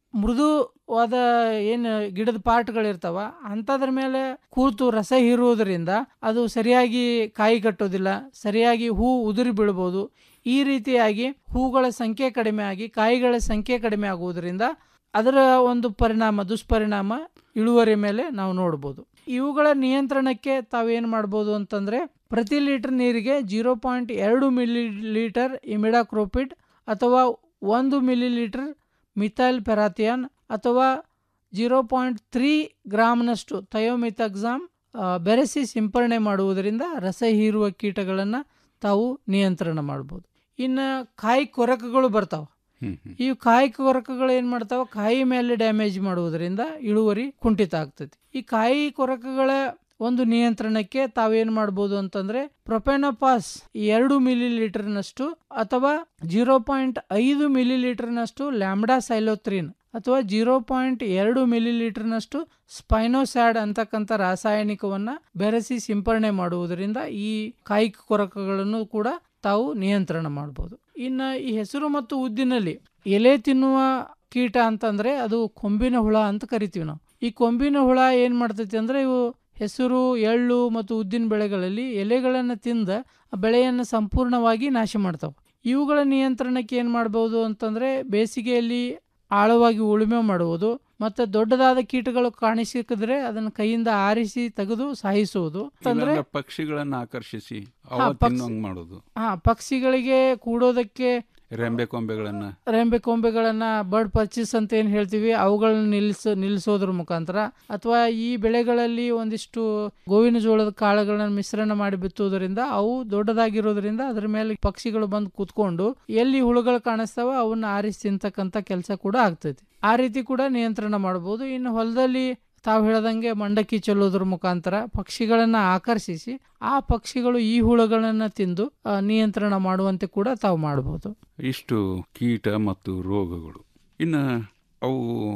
ಮೃದುವಾದ ಏನು ಗಿಡದ ಪಾರ್ಟ್ಗಳಿರ್ತಾವ ಅಂಥದ್ರ ಮೇಲೆ ಕೂತು ರಸ ಹೀರುವುದರಿಂದ ಅದು ಸರಿಯಾಗಿ ಕಾಯಿ ಕಟ್ಟೋದಿಲ್ಲ ಸರಿಯಾಗಿ ಹೂ ಉದುರಿ ಬೀಳ್ಬೋದು ಈ ರೀತಿಯಾಗಿ ಹೂಗಳ ಸಂಖ್ಯೆ ಕಡಿಮೆ ಆಗಿ ಕಾಯಿಗಳ ಸಂಖ್ಯೆ ಕಡಿಮೆ ಆಗುವುದರಿಂದ ಅದರ ಒಂದು ಪರಿಣಾಮ ದುಷ್ಪರಿಣಾಮ ಇಳುವರಿ ಮೇಲೆ ನಾವು ನೋಡ್ಬೋದು ಇವುಗಳ ನಿಯಂತ್ರಣಕ್ಕೆ ತಾವೇನು ಮಾಡ್ಬೋದು ಅಂತಂದರೆ ಪ್ರತಿ ಲೀಟರ್ ನೀರಿಗೆ ಜೀರೋ ಪಾಯಿಂಟ್ ಎರಡು ಮಿಲಿ ಲೀಟರ್ ಇಮಿಡಾಕ್ರೋಪಿಡ್ ಅಥವಾ ಒಂದು ಮಿಲಿ ಲೀಟರ್ ಮಿಥೈಲ್ ಪೆರಾಥಿಯನ್ ಅಥವಾ ಜೀರೋ ಪಾಯಿಂಟ್ ತ್ರೀ ಗ್ರಾಮ್ನಷ್ಟು ಥಯೋಮಿಥಕ್ಸಾಮ್ ಆ, ಬೆರೆಸಿ ಸಿಂಪರಣೆ ಮಾಡುವುದರಿಂದ ರಸ ಹೀರುವ ಕೀಟಗಳನ್ನು ತಾವು ನಿಯಂತ್ರಣ ಮಾಡ್ಬೋದು ಇನ್ನು ಕಾಯಿ ಕೊರಕಗಳು ಬರ್ತಾವೆ ಈ ಕಾಯಿ ಕೊರಕಗಳು ಏನು ಮಾಡ್ತಾವ ಕಾಯಿ ಮೇಲೆ ಡ್ಯಾಮೇಜ್ ಮಾಡುವುದರಿಂದ ಇಳುವರಿ ಕುಂಠಿತ ಆಗ್ತೈತಿ ಈ ಕಾಯಿ ಕೊರಕಗಳ ಒಂದು ನಿಯಂತ್ರಣಕ್ಕೆ ತಾವೇನು ಮಾಡ್ಬೋದು ಅಂತಂದ್ರೆ ಪ್ರೊಪೆನಪಾಸ್ ಎರಡು ಮಿಲಿ ಲೀಟರ್ನಷ್ಟು ಅಥವಾ ಜೀರೋ ಪಾಯಿಂಟ್ ಐದು ಮಿಲಿ ಲೀಟರ್ನಷ್ಟು ಲ್ಯಾಂಬ್ಡಾ ಸೈಲೋತ್ರಿನ್ ಅಥವಾ ಜೀರೋ ಪಾಯಿಂಟ್ ಎರಡು ಮಿಲಿ ಲೀಟರ್ನಷ್ಟು ಸ್ಪೈನೋಸ್ಯಾಡ್ ಅಂತಕ್ಕಂಥ ರಾಸಾಯನಿಕವನ್ನ ಬೆರೆಸಿ ಸಿಂಪರಣೆ ಮಾಡುವುದರಿಂದ ಈ ಕಾಯಿ ಕೊರಕಗಳನ್ನು ಕೂಡ ತಾವು ನಿಯಂತ್ರಣ ಮಾಡ್ಬೋದು ಇನ್ನು ಈ ಹೆಸರು ಮತ್ತು ಉದ್ದಿನಲ್ಲಿ ಎಲೆ ತಿನ್ನುವ ಕೀಟ ಅಂತಂದ್ರೆ ಅದು ಕೊಂಬಿನ ಹುಳ ಅಂತ ಕರಿತೀವಿ ನಾವು ಈ ಕೊಂಬಿನ ಹುಳ ಏನ್ ಮಾಡ್ತೈತಿ ಅಂದ್ರೆ ಇವು ಹೆಸರು ಎಳ್ಳು ಮತ್ತು ಉದ್ದಿನ ಬೆಳೆಗಳಲ್ಲಿ ಎಲೆಗಳನ್ನು ತಿಂದ ಆ ಬೆಳೆಯನ್ನು ಸಂಪೂರ್ಣವಾಗಿ ನಾಶ ಮಾಡ್ತಾವೆ ಇವುಗಳ ನಿಯಂತ್ರಣಕ್ಕೆ ಏನು ಮಾಡ್ಬೋದು ಅಂತಂದ್ರೆ ಬೇಸಿಗೆಯಲ್ಲಿ ಆಳವಾಗಿ ಉಳುಮೆ ಮಾಡುವುದು ಮತ್ತು ದೊಡ್ಡದಾದ ಕೀಟಗಳು ಕಾಣಿಸಿಕಿದ್ರೆ ಅದನ್ನು ಕೈಯಿಂದ ಆರಿಸಿ ತೆಗೆದು ಸಾಯಿಸುವುದು ಅಂತಂದ್ರೆ ಇವೆಲ್ಲ ಪಕ್ಷಿಗಳನ್ನ ಆಕರ್ಷಿಸಿ ಅವ ಹಾ, ಪಕ್ಷಿ- ತಿನ್ನೋಂಗ್ ಮಾಡೋದು ಹಾ ಪಕ್ಷಿಗಳಿಗೆ ಕೂಡೋದಕ್ಕೆ ರೆಂಬೆ ಕೊಂಬೆಗಳನ್ನ ರೆಂಬೆ ಕೊಂಬೆಗಳನ್ನ ಬರ್ಡ್ ಪರ್ಚೇಸ್ ಅಂತ ಏನು ಹೇಳ್ತೀವಿ ಅವುಗಳನ್ನ ನಿಲ್ಲಿಸ ನಿಲ್ಲಿಸೋದ್ರ ಮುಖಾಂತರ ಅಥವಾ ಈ ಬೆಳೆಗಳಲ್ಲಿ ಒಂದಿಷ್ಟು ಗೋವಿನ ಜೋಳದ ಕಾಳುಗಳನ್ನ ಮಿಶ್ರಣ ಮಾಡಿ ಬಿತ್ತುವುದರಿಂದ ಅವು ದೊಡ್ಡದಾಗಿರೋದ್ರಿಂದ ಅದ್ರ ಮೇಲೆ ಪಕ್ಷಿಗಳು ಬಂದು ಕೂತ್ಕೊಂಡು ಎಲ್ಲಿ ಹುಳುಗಳು ಕಾಣಿಸ್ತಾವ ಅವನ್ನ ಆರಿಸಿ ತಿಂತಕ್ಕಂಥ ಕೆಲಸ ಕೂಡ ಆಗ್ತೈತಿ ಆ ರೀತಿ ಕೂಡ ನಿಯಂತ್ರಣ ಮಾಡ್ಬೋದು ಇನ್ನು ಹೊಲದಲ್ಲಿ ತಾವು ಹೇಳ್ದಂಗೆ ಮಂಡಕ್ಕಿ ಚೆಲ್ಲೋದ್ರ ಮುಖಾಂತರ ಪಕ್ಷಿಗಳನ್ನ ಆಕರ್ಷಿಸಿ ಆ ಪಕ್ಷಿಗಳು ಈ ಹುಳುಗಳನ್ನ ತಿಂದು ಆ, ನಿಯಂತ್ರಣ ಮಾಡುವಂತೆ ಕೂಡ ತಾವು ಮಾಡಬಹುದು ಇಷ್ಟು ಕೀಟ ಮತ್ತು ರೋಗಗಳು ಇನ್ನು ಅವು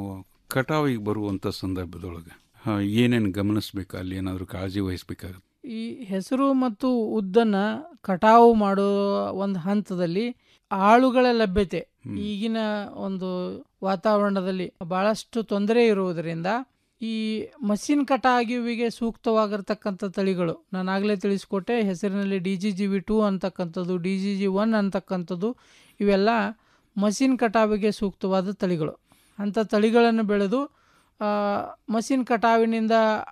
ಕಟಾವಿಗೆ ಬರುವಂಥ ಸಂದರ್ಭದೊಳಗೆ ಏನೇನು ಗಮನಿಸ್ಬೇಕು ಅಲ್ಲಿ ಏನಾದರೂ ಕಾಳಜಿ ವಹಿಸ್ಬೇಕಾಗುತ್ತೆ ಈ ಹೆಸರು ಮತ್ತು ಉದ್ದನ್ನ ಕಟಾವು ಮಾಡೋ ಒಂದು ಹಂತದಲ್ಲಿ ಆಳುಗಳ ಲಭ್ಯತೆ ಈಗಿನ ಒಂದು ವಾತಾವರಣದಲ್ಲಿ ಬಹಳಷ್ಟು ತೊಂದರೆ ಇರುವುದರಿಂದ ಈ ಮಷಿನ್ ಕಟಾಗಿವಿಗೆ ಸೂಕ್ತವಾಗಿರ್ತಕ್ಕಂಥ ತಳಿಗಳು ನಾನು ಆಗಲೇ ತಿಳಿಸ್ಕೊಟ್ಟೆ ಹೆಸರಿನಲ್ಲಿ D G G V two ಅಂತಕ್ಕಂಥದ್ದು ಡಿ ಜಿ ಜಿ ಒನ್ ಅಂತಕ್ಕಂಥದ್ದು ಇವೆಲ್ಲ ಮಷಿನ್ ಕಟಾವಿಗೆ ಸೂಕ್ತವಾದ ತಳಿಗಳು ಅಂಥ ತಳಿಗಳನ್ನು ಬೆಳೆದು ಆ, ಮಷಿನ್ ಕಟಾವಿನಿಂದ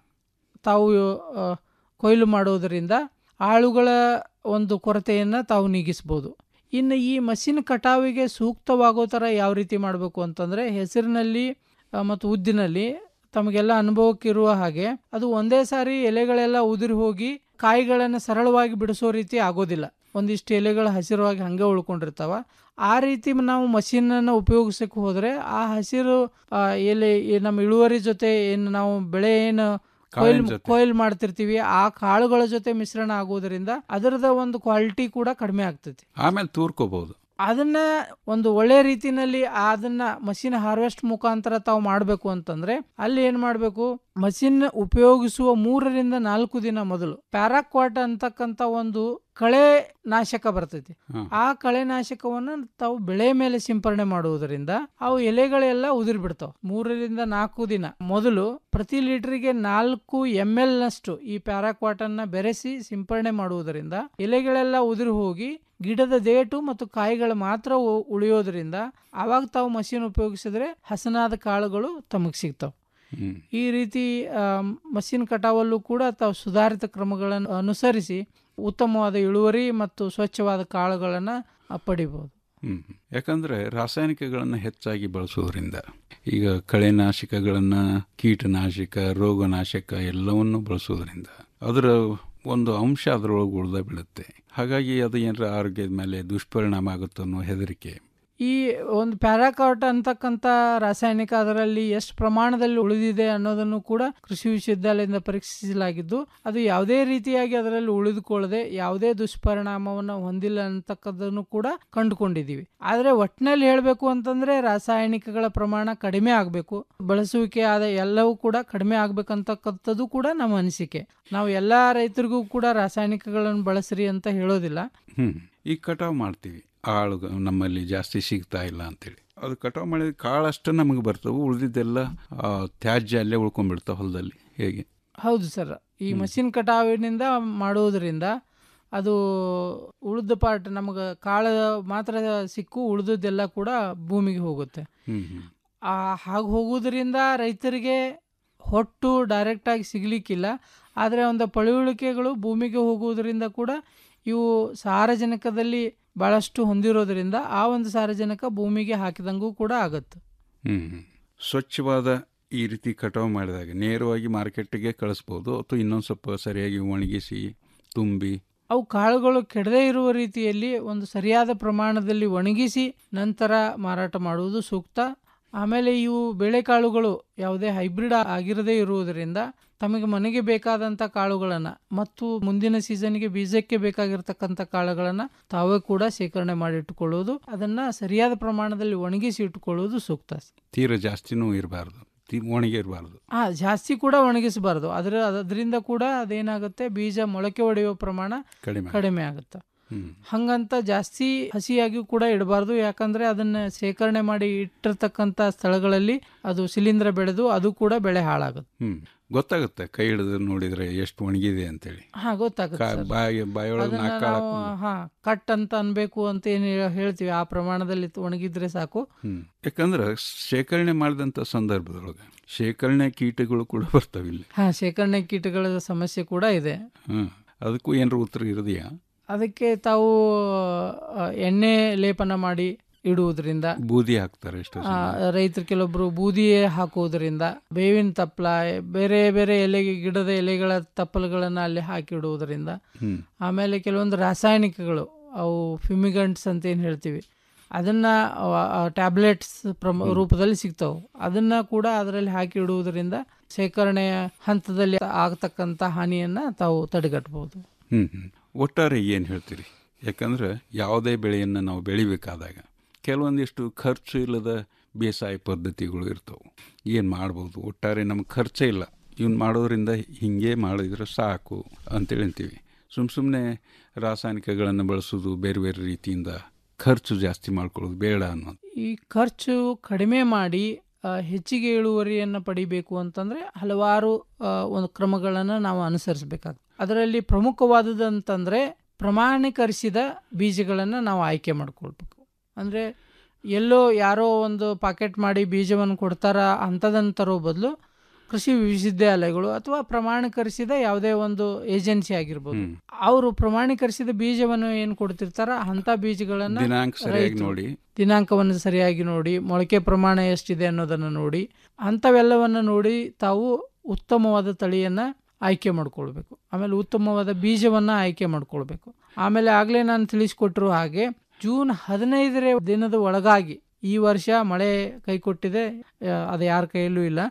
ತಾವು ಆ, ಕೊಯ್ಲು ಮಾಡೋದರಿಂದ ಆಳುಗಳ ಒಂದು ಕೊರತೆಯನ್ನು ತಾವು ನೀಗಿಸ್ಬೋದು ಇನ್ನು ಈ ಮಷಿನ್ ಕಟಾವಿಗೆ ಸೂಕ್ತವಾಗೋ ಥರ ಯಾವ ರೀತಿ ಮಾಡಬೇಕು ಅಂತಂದರೆ ಹೆಸರಿನಲ್ಲಿ ಆ, ಮತ್ತು ಉದ್ದಿನಲ್ಲಿ ತಮಗೆಲ್ಲ ಅನುಭವಕ್ಕಿರುವ ಹಾಗೆ ಅದು ಒಂದೇ ಸಾರಿ ಎಲೆಗಳೆಲ್ಲ ಉದುರಿ ಹೋಗಿ ಕಾಯಿಗಳನ್ನು ಸರಳವಾಗಿ ಬಿಡಿಸೋ ರೀತಿ ಆಗೋದಿಲ್ಲ ಒಂದಿಷ್ಟು ಎಲೆಗಳು ಹಸಿರುವಾಗಿ ಹಂಗೆ ಉಳ್ಕೊಂಡಿರ್ತಾವ ಆ ರೀತಿ ನಾವು ಮಷೀನನ್ನು ಉಪಯೋಗಿಸಕ್ಕೆ ಹೋದರೆ ಆ ಹಸಿರು ಆ, ಎಲೆ ಈ ನಮ್ಮ ಇಳುವರಿ ಜೊತೆ ಏನು ನಾವು ಬೆಳೆ ಏನು ಕೊಯ್ಲು ಕಾಳಿನ ಜೊತೆ. ಕೊಯ್ಲು ಮಾಡ್ತಿರ್ತೀವಿ ಆ ಕಾಳುಗಳ ಜೊತೆ ಮಿಶ್ರಣ ಆಗೋದ್ರಿಂದ ಅದರದ ಒಂದು ಕ್ವಾಲಿಟಿ ಕೂಡ ಕಡಿಮೆ ಆಗ್ತೈತಿ ಆಮೇಲೆ ತೂರ್ಕೋಬಹುದು ಅದನ್ನ ಒಂದು ಒಳ್ಳೆ ರೀತಿನಲ್ಲಿ ಅದನ್ನ ಮಷಿನ್ ಹಾರ್ವೆಸ್ಟ್ ಮುಖಾಂತರ ತಾವು ಮಾಡಬೇಕು ಅಂತಂದ್ರೆ ಅಲ್ಲಿ ಏನ್ ಮಾಡಬೇಕು ಮಷಿನ್ ಉಪಯೋಗಿಸುವ ಮೂರರಿಂದ ನಾಲ್ಕು ದಿನ ಮೊದಲು ಪ್ಯಾರಾಕ್ವಾಟ್ ಅಂತಕ್ಕಂತ ಒಂದು ಕಳೆ ನಾಶಕ ಬರ್ತೈತಿ ಆ ಕಳೆ ನಾಶಕವನ್ನ ತಾವು ಬೆಳೆ ಮೇಲೆ ಸಿಂಪರಣೆ ಮಾಡುವುದರಿಂದ ಅವು ಎಲೆಗಳೆಲ್ಲ ಉದುರಿ ಬಿಡ್ತಾವ ಮೂರರಿಂದ ನಾಲ್ಕು ದಿನ ಮೊದಲು ಪ್ರತಿ ಲೀಟರ್ಗೆ ನಾಲ್ಕು ಎಂ ಎಲ್ ನಷ್ಟು ಈ ಪ್ಯಾರಾಕ್ವಾಟ್ ಅನ್ನ ಬೆರೆಸಿ ಸಿಂಪರಣೆ ಮಾಡುವುದರಿಂದ ಎಲೆಗಳೆಲ್ಲ ಉದುರಿ ಹೋಗಿ ಗಿಡದ ದೇಟು ಮತ್ತು ಕಾಯಿಗಳು ಮಾತ್ರ ಉ- ಉಳಿಯೋದ್ರಿಂದ ಅವಾಗ ತಾವು ಮಷೀನ್ ಉಪಯೋಗಿಸಿದ್ರೆ ಹಸನಾದ ಕಾಳುಗಳು ತಮಗೆ ಸಿಗ್ತಾವೆ ಈ ರೀತಿ ಮಷಿನ್ ಕಟಾವಲ್ಲೂ ಕೂಡ ತಾವು ಸುಧಾರಿತ ಕ್ರಮಗಳನ್ನು ಅನುಸರಿಸಿ ಉತ್ತಮವಾದ ಇಳುವರಿ ಮತ್ತು ಸ್ವಚ್ಛವಾದ ಕಾಳುಗಳನ್ನು ಪಡಿಬಹುದು ಹ್ಮ್ ಯಾಕಂದ್ರೆ ರಾಸಾಯನಿಕಗಳನ್ನು ಹೆಚ್ಚಾಗಿ ಬಳಸೋದ್ರಿಂದ ಈಗ ಕಳೆನಾಶಕಗಳನ್ನ ಕೀಟನಾಶಕ ರೋಗನಾಶಕ ಎಲ್ಲವನ್ನು ಬಳಸೋದ್ರಿಂದ ಅದರ ಒಂದು ಅಂಶ ಅದರೊಳಗೆ ಉಳ್ದ ಬೀಳುತ್ತೆ ಹಾಗಾಗಿ ಅದು ಏನಾರ ಆರೋಗ್ಯದ ಮೇಲೆ ದುಷ್ಪರಿಣಾಮ ಆಗುತ್ತೋ ಅನ್ನೋ ಹೆದರಿಕೆ ಈ ಒಂದು ಪ್ಯಾರಾಕಾಟ್ ಅಂತಕ್ಕಂಥ ರಾಸಾಯನಿಕ ಅದರಲ್ಲಿ ಎಷ್ಟು ಪ್ರಮಾಣದಲ್ಲಿ ಉಳಿದಿದೆ ಅನ್ನೋದನ್ನು ಕೂಡ ಕೃಷಿ ವಿಶ್ವವಿದ್ಯಾಲಯದಿಂದ ಪರೀಕ್ಷಿಸಲಾಗಿದ್ದು ಅದು ಯಾವುದೇ ರೀತಿಯಾಗಿ ಅದರಲ್ಲಿ ಉಳಿದುಕೊಳ್ಳದೆ ಯಾವುದೇ ದುಷ್ಪರಿಣಾಮವನ್ನು ಹೊಂದಿಲ್ಲ ಅಂತಕ್ಕದ್ದನ್ನು ಕೂಡ ಕಂಡುಕೊಂಡಿದ್ದೀವಿ ಆದರೆ ಒಟ್ಟಿನಲ್ಲಿ ಹೇಳಬೇಕು ಅಂತಂದ್ರೆ ರಾಸಾಯನಿಕಗಳ ಪ್ರಮಾಣ ಕಡಿಮೆ ಆಗಬೇಕು ಬಳಸುವಿಕೆ ಆದ ಎಲ್ಲವೂ ಕೂಡ ಕಡಿಮೆ ಆಗ್ಬೇಕಂತಕ್ಕಂಥದ್ದು ಕೂಡ ನಮ್ಮ ಅನಿಸಿಕೆ ನಾವು ಎಲ್ಲಾ ರೈತರಿಗೂ ಕೂಡ ರಾಸಾಯನಿಕಗಳನ್ನು ಬಳಸ್ರಿ ಅಂತ ಹೇಳೋದಿಲ್ಲ ಹ್ಮ್ ಈಗ ಕಟಾವ್ ಮಾಡ್ತೀವಿ ಆಳು ನಮ್ಮಲ್ಲಿ ಜಾಸ್ತಿ ಸಿಗ್ತಾ ಇಲ್ಲ ಅಂತೇಳಿ ಅದು ಕಟಾವ್ ಮಾಡಿದ ಕಾಳಷ್ಟು ನಮಗೆ ಬರ್ತವೆ ಉಳಿದಿದ್ದೆಲ್ಲ ಆ, ತ್ಯಾಜ್ಯ ಅಲ್ಲೇ ಉಳ್ಕೊಂಡ್ಬಿಡ್ತಾವೆ ಹೊಲದಲ್ಲಿ ಹೇಗೆ ಹೌದು ಸರ್ ಈ ಮಷಿನ್ ಕಟಾವಿನಿಂದ ಮಾಡುವುದರಿಂದ ಅದು ಉಳಿದ ಪಾರ್ಟ್ ನಮಗೆ ಕಾಳು ಮಾತ್ರ ಸಿಕ್ಕು ಉಳಿದದ್ದೆಲ್ಲ ಕೂಡ ಭೂಮಿಗೆ ಹೋಗುತ್ತೆ ಹ್ಮ್ ಹ್ಮ್ ಆ ಹಾಗೆ ಹೋಗುವುದರಿಂದ ರೈತರಿಗೆ ಹೊಟ್ಟು ಡೈರೆಕ್ಟಾಗಿ ಸಿಗಲಿಕ್ಕಿಲ್ಲ ಆದರೆ ಒಂದು ಪಳುವಳಿಕೆಗಳು ಭೂಮಿಗೆ ಹೋಗುವುದರಿಂದ ಕೂಡ ಇವು ಸಾರಜನಕದಲ್ಲಿ ಭಾಳಷ್ಟು ಹೊಂದಿರೋದ್ರಿಂದ ಆ ಒಂದು ಸಾರಜನಕ ಭೂಮಿಗೆ ಹಾಕಿದಂಗೂ ಕೂಡ ಆಗುತ್ತೆ ಹ್ಮ್ ಹ್ಮ್. ಸ್ವಚ್ಛವಾದ ಈ ರೀತಿ ಕಟಾವು ಮಾಡಿದಾಗ ನೇರವಾಗಿ ಮಾರ್ಕೆಟ್ಗೆ ಕಳಿಸ್ಬೋದು ಅಥವಾ ಇನ್ನೊಂದು ಸ್ವಲ್ಪ ಸರಿಯಾಗಿ ಒಣಗಿಸಿ ತುಂಬಿ ಅವು ಕಾಳುಗಳು ಕೆಡದೇ ಇರುವ ರೀತಿಯಲ್ಲಿ ಒಂದು ಸರಿಯಾದ ಪ್ರಮಾಣದಲ್ಲಿ ಒಣಗಿಸಿ ನಂತರ ಮಾರಾಟ ಮಾಡುವುದು ಸೂಕ್ತ ಆಮೇಲೆ ಇವು ಬೇಳೆಕಾಳುಗಳು ಯಾವುದೇ ಹೈಬ್ರಿಡ್ ಆಗಿರದೇ ಇರುವುದರಿಂದ ತಮಗೆ ಮನೆಗೆ ಬೇಕಾದಂಥ ಕಾಳುಗಳನ್ನು ಮತ್ತು ಮುಂದಿನ ಸೀಸನ್ಗೆ ಬೀಜಕ್ಕೆ ಬೇಕಾಗಿರ್ತಕ್ಕಂಥ ಕಾಳುಗಳನ್ನು ತಾವೇ ಕೂಡ ಶೇಖರಣೆ ಮಾಡಿಟ್ಟುಕೊಳ್ಳುವುದು ಅದನ್ನು ಸರಿಯಾದ ಪ್ರಮಾಣದಲ್ಲಿ ಒಣಗಿಸಿ ಇಟ್ಟುಕೊಳ್ಳುವುದು ಸೂಕ್ತ ತೀರ ಜಾಸ್ತಿನೂ ಇರಬಾರ್ದು ತೀ ಒಣಗಿ ಇರಬಾರ್ದು ಆ ಜಾಸ್ತಿ ಕೂಡ ಒಣಗಿಸಬಾರ್ದು ಅದರ ಅದರಿಂದ ಕೂಡ ಅದೇನಾಗುತ್ತೆ ಬೀಜ ಮೊಳಕೆ ಹೊಡೆಯುವ ಪ್ರಮಾಣ ಕಡಿಮೆ ಕಡಿಮೆ ಆಗುತ್ತೆ ಹ್ಮ್ ಹಂಗಂತ ಜಾಸ್ತಿ ಹಸಿಯಾಗಿ ಕೂಡ ಇಡಬಾರ್ದು ಯಾಕಂದ್ರೆ ಅದನ್ನ ಶೇಖರಣೆ ಮಾಡಿ ಇಟ್ಟಿರ್ತಕ್ಕಂಥ ಸ್ಥಳಗಳಲ್ಲಿ ಅದು ಶಿಲೀಂಧ್ರ ಬೆಳೆದು ಅದು ಕೂಡ ಬೆಳೆ ಹಾಳಾಗುತ್ತೆ ಹ್ಮ್ ಗೊತ್ತಾಗುತ್ತೆ ಕೈ ಹಿಡಿದು ನೋಡಿದ್ರೆ ಎಷ್ಟು ಒಣಗಿದೆ ಅಂತೇಳಿ ಹಾ ಗೊತ್ತಾಗುತ್ತೆ ಕಾ- ಸರ್. ಬಾಯಿ ಬಾಯೊಳಗೆ ಅದನ್ನ ನಾಲ್ಕು ನಾವು ಕಾಳು ಹಾ ಕಟ್ ಅಂತ ಅನ್ಬೇಕು ಅಂತ ಏನು ಹೇಳ್ತೀವಿ ಆ ಪ್ರಮಾಣದಲ್ಲಿ ಒಣಗಿದ್ರೆ ಸಾಕು ಹ್ಮ್ ಯಾಕಂದ್ರೆ ಶೇಖರಣೆ ಮಾಡಿದಂಥ ಸಂದರ್ಭದೊಳಗೆ ಶೇಖರಣೆ ಕೀಟಗಳು ಕೂಡ ಬರ್ತಾವೆ ಇಲ್ಲಿ ಹಾ ಶೇಖರಣೆ ಕೀಟಗಳ ಸಮಸ್ಯೆ ಕೂಡ ಇದೆ ಹ್ಮ್ ಅದಕ್ಕೂ ಏನಾರ ಉತ್ತರ ಇರೋದಿಯಾ ಅದಕ್ಕೆ ತಾವು ಆ, ಎಣ್ಣೆ ಲೇಪನ ಮಾಡಿ ಇಡುವುದರಿಂದ ಬೂದಿ ಹಾಕ್ತಾರೆ ಎಷ್ಟು ಆ, ರೈತರು ಕೆಲವೊಬ್ರು ಬೂದಿಯೇ ಹಾಕುವುದರಿಂದ ಬೇವಿನ ತಪ್ಪಲ ಬೇರೆ ಬೇರೆ ಎಲೆ ಗಿಡದ ಎಲೆಗಳ ತಪ್ಪಲುಗಳನ್ನು ಅಲ್ಲಿ ಹಾಕಿಡುವುದರಿಂದ ಹ್ಮ್ ಆಮೇಲೆ ಕೆಲವೊಂದು ರಾಸಾಯನಿಕಗಳು ಅವು ಫಿಮಿಗಂಟ್ಸ್ ಅಂತ ಏನು ಹೇಳ್ತೀವಿ ಅದನ್ನ ಟ್ಯಾಬ್ಲೆಟ್ಸ್ ಪ್ರಮ ರೂಪದಲ್ಲಿ ಸಿಗ್ತಾವೆ ಅದನ್ನ ಕೂಡ ಅದರಲ್ಲಿ ಹಾಕಿ ಇಡುವುದರಿಂದ ಶೇಖರಣೆಯ ಹಂತದಲ್ಲಿ ಆಗತಕ್ಕಂಥ ಹಾನಿಯನ್ನ ತಾವು ತಡೆಗಟ್ಟಬಹುದು ಹ್ಮ್ ಹ್ಮ್ ಒಟ್ಟಾರೆ ಏನು ಹೇಳ್ತೀರಿ ಯಾಕಂದ್ರೆ ಯಾವುದೇ ಬೆಳೆಯನ್ನು ನಾವು ಬೆಳಿಬೇಕಾದಾಗ ಕೆಲವೊಂದಿಷ್ಟು ಖರ್ಚು ಇಲ್ಲದ ಬೇಸಾಯ ಪದ್ಧತಿಗಳು ಇರ್ತವೆ ಏನು ಮಾಡ್ಬೋದು ಒಟ್ಟಾರೆ ನಮ್ಗೆ ಖರ್ಚೇ ಇಲ್ಲ ಇವ್ನು ಮಾಡೋದ್ರಿಂದ ಹಿಂಗೆ ಮಾಡಿದ್ರೆ ಸಾಕು ಅಂತೇಳಿ ಅಂತೀವಿ ಸುಮ್ಮ ಸುಮ್ಮನೆ ರಾಸಾಯನಿಕಗಳನ್ನು ಬಳಸೋದು ಬೇರೆ ಬೇರೆ ರೀತಿಯಿಂದ ಖರ್ಚು ಜಾಸ್ತಿ ಮಾಡ್ಕೊಳ್ಳೋದು ಬೇಡ ಅನ್ನೋದು ಈ ಖರ್ಚು ಕಡಿಮೆ ಮಾಡಿ ಆ, ಹೆಚ್ಚಿಗೆ ಇಳುವರಿಯನ್ನು ಪಡಿಬೇಕು ಅಂತಂದ್ರೆ ಹಲವಾರು ಆ, ಒಂದು ಕ್ರಮಗಳನ್ನು ನಾವು ಅನುಸರಿಸಬೇಕಾಗ್ತದೆ ಅದರಲ್ಲಿ ಪ್ರಮುಖವಾದದಂತಂದ್ರೆ ಪ್ರಮಾಣೀಕರಿಸಿದ ಬೀಜಗಳನ್ನು ನಾವು ಆಯ್ಕೆ ಮಾಡ್ಕೊಳ್ಬೇಕು ಅಂದರೆ ಎಲ್ಲೋ ಯಾರೋ ಒಂದು ಪಾಕೆಟ್ ಮಾಡಿ ಬೀಜವನ್ನು ಕೊಡ್ತಾರ ಅಂಥದನ್ನು ತರೋ ಬದಲು ಕೃಷಿ ವಿಶ್ವವಿದ್ಯಾಲಯಗಳು ಅಥವಾ ಪ್ರಮಾಣೀಕರಿಸಿದ ಯಾವುದೇ ಒಂದು ಏಜೆನ್ಸಿ ಆಗಿರ್ಬೋದು ಅವರು ಪ್ರಮಾಣೀಕರಿಸಿದ ಬೀಜವನ್ನು ಏನು ಕೊಡ್ತಿರ್ತಾರ ಅಂಥ ಬೀಜಗಳನ್ನು ದಿನಾಂಕ ಸರಿಯಾಗಿ ರೈತರು ನೋಡಿ. ದಿನಾಂಕವನ್ನು ಸರಿಯಾಗಿ ನೋಡಿ ಮೊಳಕೆ ಪ್ರಮಾಣ ಎಷ್ಟಿದೆ ಅನ್ನೋದನ್ನು ನೋಡಿ ಅಂಥವೆಲ್ಲವನ್ನು ನೋಡಿ ತಾವು ಉತ್ತಮವಾದ ತಳಿಯನ್ನು ಆಯ್ಕೆ ಮಾಡ್ಕೊಳ್ಬೇಕು ಆಮೇಲೆ ಉತ್ತಮವಾದ ಬೀಜವನ್ನು ಆಯ್ಕೆ ಮಾಡ್ಕೊಳ್ಬೇಕು ಆಮೇಲೆ ಆಗಲೇ ನಾನು ತಿಳಿಸ್ಕೊಟ್ಟಿರೋ ಹಾಗೆ ಜೂನ್ ಹದಿನೈದರ ದಿನದ ಒಳಗಾಗಿ ಈ ವರ್ಷ ಮಳೆ ಕೈ ಕೊಟ್ಟಿದೆ ಆ, ಅದು ಯಾರ ಕೈಯಲ್ಲೂ ಇಲ್ಲ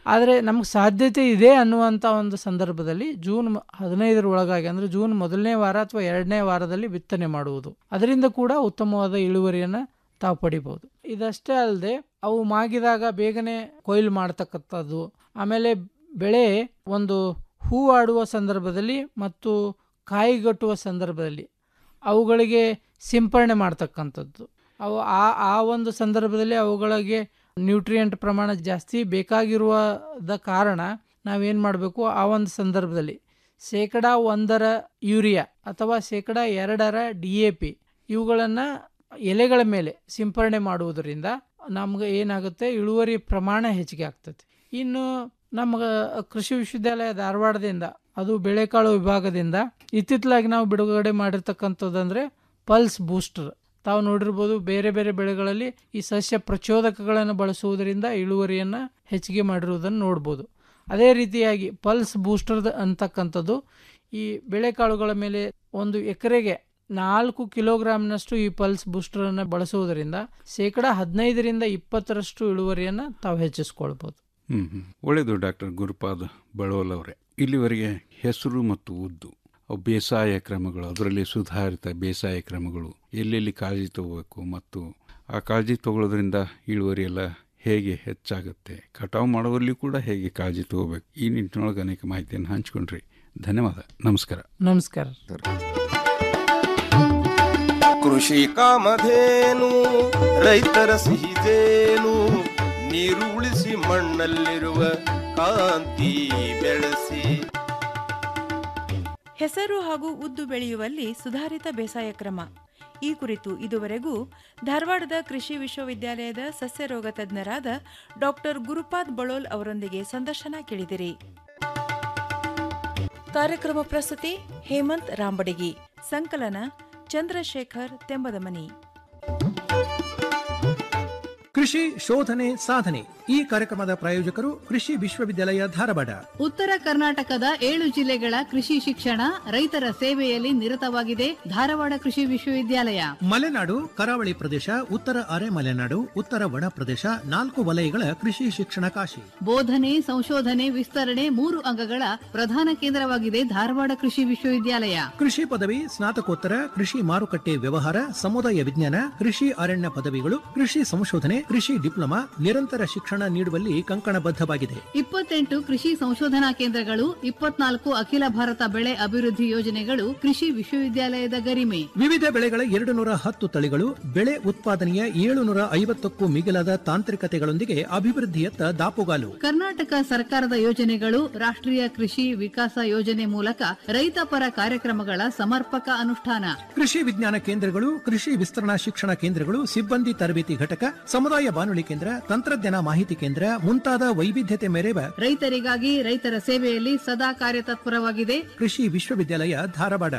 ಆದರೆ ನಮಗೆ ಸಾಧ್ಯತೆ ಇದೆ ಅನ್ನುವಂಥ ಒಂದು ಸಂದರ್ಭದಲ್ಲಿ ಜೂನ್ ಮ- ಹದಿನೈದರ ಒಳಗಾಗಿ ಅಂದರೆ ಜೂನ್ ಮೊದಲನೇ ವಾರ ಅಥವಾ ಎರಡನೇ ವಾರದಲ್ಲಿ ಬಿತ್ತನೆ ಮಾಡುವುದು ಅದರಿಂದ ಕೂಡ ಉತ್ತಮವಾದ ಇಳುವರಿಯನ್ನು ತಾವು ಪಡಿಬೋದು ಇದಷ್ಟೇ ಅಲ್ಲದೆ ಅವು ಮಾಗಿದಾಗ ಬೇಗನೆ ಕೊಯ್ಲು ಮಾಡ್ತಕ್ಕಂಥದ್ದು ಆಮೇಲೆ ಬೆಳೆ ಒಂದು ಹೂವಾಡುವ ಸಂದರ್ಭದಲ್ಲಿ ಮತ್ತು ಕಾಯಿಗಟ್ಟುವ ಸಂದರ್ಭದಲ್ಲಿ ಅವುಗಳಿಗೆ ಸಿಂಪರಣೆ ಮಾಡ್ತಕ್ಕಂಥದ್ದು ಅವು ಆ ಆ ಒಂದು ಸಂದರ್ಭದಲ್ಲಿ ಅವುಗಳಿಗೆ ನ್ಯೂಟ್ರಿಯೆಂಟ್ ಪ್ರಮಾಣ ಜಾಸ್ತಿ ಬೇಕಾಗಿರುವುದ ಕಾರಣ ನಾವೇನು ಮಾಡಬೇಕು ಆ ಒಂದು ಸಂದರ್ಭದಲ್ಲಿ ಶೇಕಡ ಒಂದರ ಯೂರಿಯಾ ಅಥವಾ ಶೇಕಡ ಎರಡರ ಡಿ ಎ ಪಿ ಇವುಗಳನ್ನು ಎಲೆಗಳ ಮೇಲೆ ಸಿಂಪರಣೆ ಮಾಡುವುದರಿಂದ ನಮ್ಗೆ ಏನಾಗುತ್ತೆ ಇಳುವರಿ ಪ್ರಮಾಣ ಹೆಚ್ಚಿಗೆ ಆಗ್ತದೆ ಇನ್ನು ನಮ್ಮ ಕೃಷಿ ವಿಶ್ವವಿದ್ಯಾಲಯ ಧಾರವಾಡದಿಂದ ಅದು ಬೆಳೆಕಾಳು ವಿಭಾಗದಿಂದ ಇತ್ತಿತ್ತಲಾಗಿ ನಾವು ಬಿಡುಗಡೆ ಮಾಡಿರ್ತಕ್ಕಂಥದ್ದಂದ್ರೆ ಪಲ್ಸ್ ಬೂಸ್ಟರ್ ತಾವು ನೋಡಿರ್ಬೋದು ಬೇರೆ ಬೇರೆ ಬೆಳೆಗಳಲ್ಲಿ ಈ ಸಸ್ಯ ಪ್ರಚೋದಕಗಳನ್ನು ಬಳಸುವುದರಿಂದ ಇಳುವರಿಯನ್ನು ಹೆಚ್ಚಿಗೆ ಮಾಡಿರುವುದನ್ನು ನೋಡ್ಬೋದು ಅದೇ ರೀತಿಯಾಗಿ ಪಲ್ಸ್ ಬೂಸ್ಟರ್ ಅಂತಕ್ಕಂಥದ್ದು ಈ ಬೆಳೆಕಾಳುಗಳ ಮೇಲೆ ಒಂದು ಎಕರೆಗೆ ನಾಲ್ಕು ಕಿಲೋಗ್ರಾಮ್ನಷ್ಟು ಈ ಪಲ್ಸ್ ಬೂಸ್ಟರನ್ನು ಬಳಸುವುದರಿಂದ ಶೇಕಡ ಹದಿನೈದರಿಂದ ಇಪ್ಪತ್ತರಷ್ಟು ಇಳುವರಿಯನ್ನು ತಾವು ಹೆಚ್ಚಿಸ್ಕೊಳ್ಬೋದು ಹ್ಮ್ ಹ್ಮ್. ಒಳ್ಳೆಯದು ಡಾಕ್ಟರ್ ಗುರುಪಾದ್ ಬಳೋಲ್ ಅವರೇ ಇಲ್ಲಿವರೆಗೆ ಹೆಸರು ಮತ್ತು ಉದ್ದು ಅವು ಬೇಸಾಯ ಕ್ರಮಗಳು ಅದರಲ್ಲಿ ಸುಧಾರಿತ ಬೇಸಾಯ ಕ್ರಮಗಳು ಎಲ್ಲೆಲ್ಲಿ ಕಾಳಜಿ ತಗೋಬೇಕು ಮತ್ತು ಆ ಕಾಳಜಿ ತಗೊಳ್ಳೋದ್ರಿಂದ ಇಳುವರಿ ಎಲ್ಲ ಹೇಗೆ ಹೆಚ್ಚಾಗುತ್ತೆ ಕಟಾವು ಮಾಡುವಲ್ಲಿ ಕೂಡ ಹೇಗೆ ಕಾಳಜಿ ತಗೋಬೇಕು ಈ ನಿಟ್ಟಿನೊಳಗೆ ಅನೇಕ ಮಾಹಿತಿಯನ್ನು ಹಂಚ್ಕೊಂಡ್ರಿ ಧನ್ಯವಾದ ನಮಸ್ಕಾರ ನಮಸ್ಕಾರ ಕೃಷಿ ಕಾಮಧೇನು ರೈತರ ಸಿಹಿದೇನು ನೀರು ಉಳಿಸಿ ಮಣ್ಣಲ್ಲಿರುವ ಕಾಂತಿ ಬೆಳೆಸಿ ಹೆಸರು ಹಾಗೂ ಉದ್ದು ಬೆಳೆಯುವಲ್ಲಿ ಸುಧಾರಿತ ಬೇಸಾಯ ಕ್ರಮ ಈ ಕುರಿತು ಇದುವರೆಗೂ ಧಾರವಾಡದ ಕೃಷಿ ವಿಶ್ವವಿದ್ಯಾಲಯದ ಸಸ್ಯರೋಗ ತಜ್ಞರಾದ ಡಾಕ್ಟರ್ ಗುರುಪಾದ್ ಬಳೋಲ್ ಅವರೊಂದಿಗೆ ಸಂದರ್ಶನ ಕೇಳಿದಿರಿ ಕಾರ್ಯಕ್ರಮ ಪ್ರಸ್ತುತಿ ಹೇಮಂತ್ ರಾಂಬಡಗಿ ಸಂಕಲನ ಚಂದ್ರಶೇಖರ್ ತೆಂಬದಮನಿ ಕೃಷಿ ಶೋಧನೆ ಸಾಧನೆ ಈ ಕಾರ್ಯಕ್ರಮದ ಪ್ರಾಯೋಜಕರು ಕೃಷಿ ವಿಶ್ವವಿದ್ಯಾಲಯ ಧಾರವಾಡ ಉತ್ತರ ಕರ್ನಾಟಕದ ಏಳು ಜಿಲ್ಲೆಗಳ ಕೃಷಿ ಶಿಕ್ಷಣ ರೈತರ ಸೇವೆಯಲ್ಲಿ ನಿರತವಾಗಿದೆ ಧಾರವಾಡ ಕೃಷಿ ವಿಶ್ವವಿದ್ಯಾಲಯ ಮಲೆನಾಡು ಕರಾವಳಿ ಪ್ರದೇಶ ಉತ್ತರ ಅರೆ ಮಲೆನಾಡು ಉತ್ತರ ಒಣ ಪ್ರದೇಶ ನಾಲ್ಕು ವಲಯಗಳ ಕೃಷಿ ಶಿಕ್ಷಣ ಕಾಶಿ ಬೋಧನೆ ಸಂಶೋಧನೆ ವಿಸ್ತರಣೆ ಮೂರು ಅಂಗಗಳ ಪ್ರಧಾನ ಕೇಂದ್ರವಾಗಿದೆ ಧಾರವಾಡ ಕೃಷಿ ವಿಶ್ವವಿದ್ಯಾಲಯ ಕೃಷಿ ಪದವಿ ಸ್ನಾತಕೋತ್ತರ ಕೃಷಿ ಮಾರುಕಟ್ಟೆ ವ್ಯವಹಾರ ಸಮುದಾಯ ವಿಜ್ಞಾನ ಕೃಷಿ ಅರಣ್ಯ ಪದವಿಗಳು ಕೃಷಿ ಸಂಶೋಧನೆ ಕೃಷಿ ಡಿಪ್ಲೊಮಾ ನಿರಂತರ ಶಿಕ್ಷಣ ನೀಡುವಲ್ಲಿ ಕಂಕಣಬದ್ಧವಾಗಿದೆ ಇಪ್ಪತ್ತೆಂಟು ಕೃಷಿ ಸಂಶೋಧನಾ ಕೇಂದ್ರಗಳು ಇಪ್ಪತ್ನಾಲ್ಕು ಅಖಿಲ ಭಾರತ ಬೆಳೆ ಅಭಿವೃದ್ಧಿ ಯೋಜನೆಗಳು ಕೃಷಿ ವಿಶ್ವವಿದ್ಯಾಲಯದ ಗರಿಮೆ ವಿವಿಧ ಬೆಳೆಗಳ ಎರಡು ನೂರ ಹತ್ತು ತಳಿಗಳು ಬೆಳೆ ಉತ್ಪಾದನೆಯ ಏಳುನೂರ ಐವತ್ತಕ್ಕೂ ಮಿಗಿಲಾದ ತಾಂತ್ರಿಕತೆಗಳೊಂದಿಗೆ ಅಭಿವೃದ್ಧಿಯತ್ತ ದಾಪುಗಾಲು ಕರ್ನಾಟಕ ಸರ್ಕಾರದ ಯೋಜನೆಗಳು ರಾಷ್ಟ್ರೀಯ ಕೃಷಿ ವಿಕಾಸ ಯೋಜನೆ ಮೂಲಕ ರೈತಪರ ಕಾರ್ಯಕ್ರಮಗಳ ಸಮರ್ಪಕ ಅನುಷ್ಠಾನ ಕೃಷಿ ವಿಜ್ಞಾನ ಕೇಂದ್ರಗಳು ಕೃಷಿ ವಿಸ್ತರಣಾ ಶಿಕ್ಷಣ ಕೇಂದ್ರಗಳು ಸಿಬ್ಬಂದಿ ತರಬೇತಿ ಘಟಕ ಸಮುದಾಯ ಬಾನುಲಿ ಕೇಂದ್ರ ತಂತ್ರಜ್ಞಾನ ಮಾಹಿತಿ ಕೇಂದ್ರ ಮುಂತಾದ ವೈವಿಧ್ಯತೆ ಮೆರೆವ ರೈತರಿಗಾಗಿ ರೈತರ ಸೇವೆಯಲ್ಲಿ ಸದಾ ಕಾರ್ಯತತ್ಪರವಾಗಿದೆ ಕೃಷಿ ವಿಶ್ವವಿದ್ಯಾಲಯ ಧಾರವಾಡ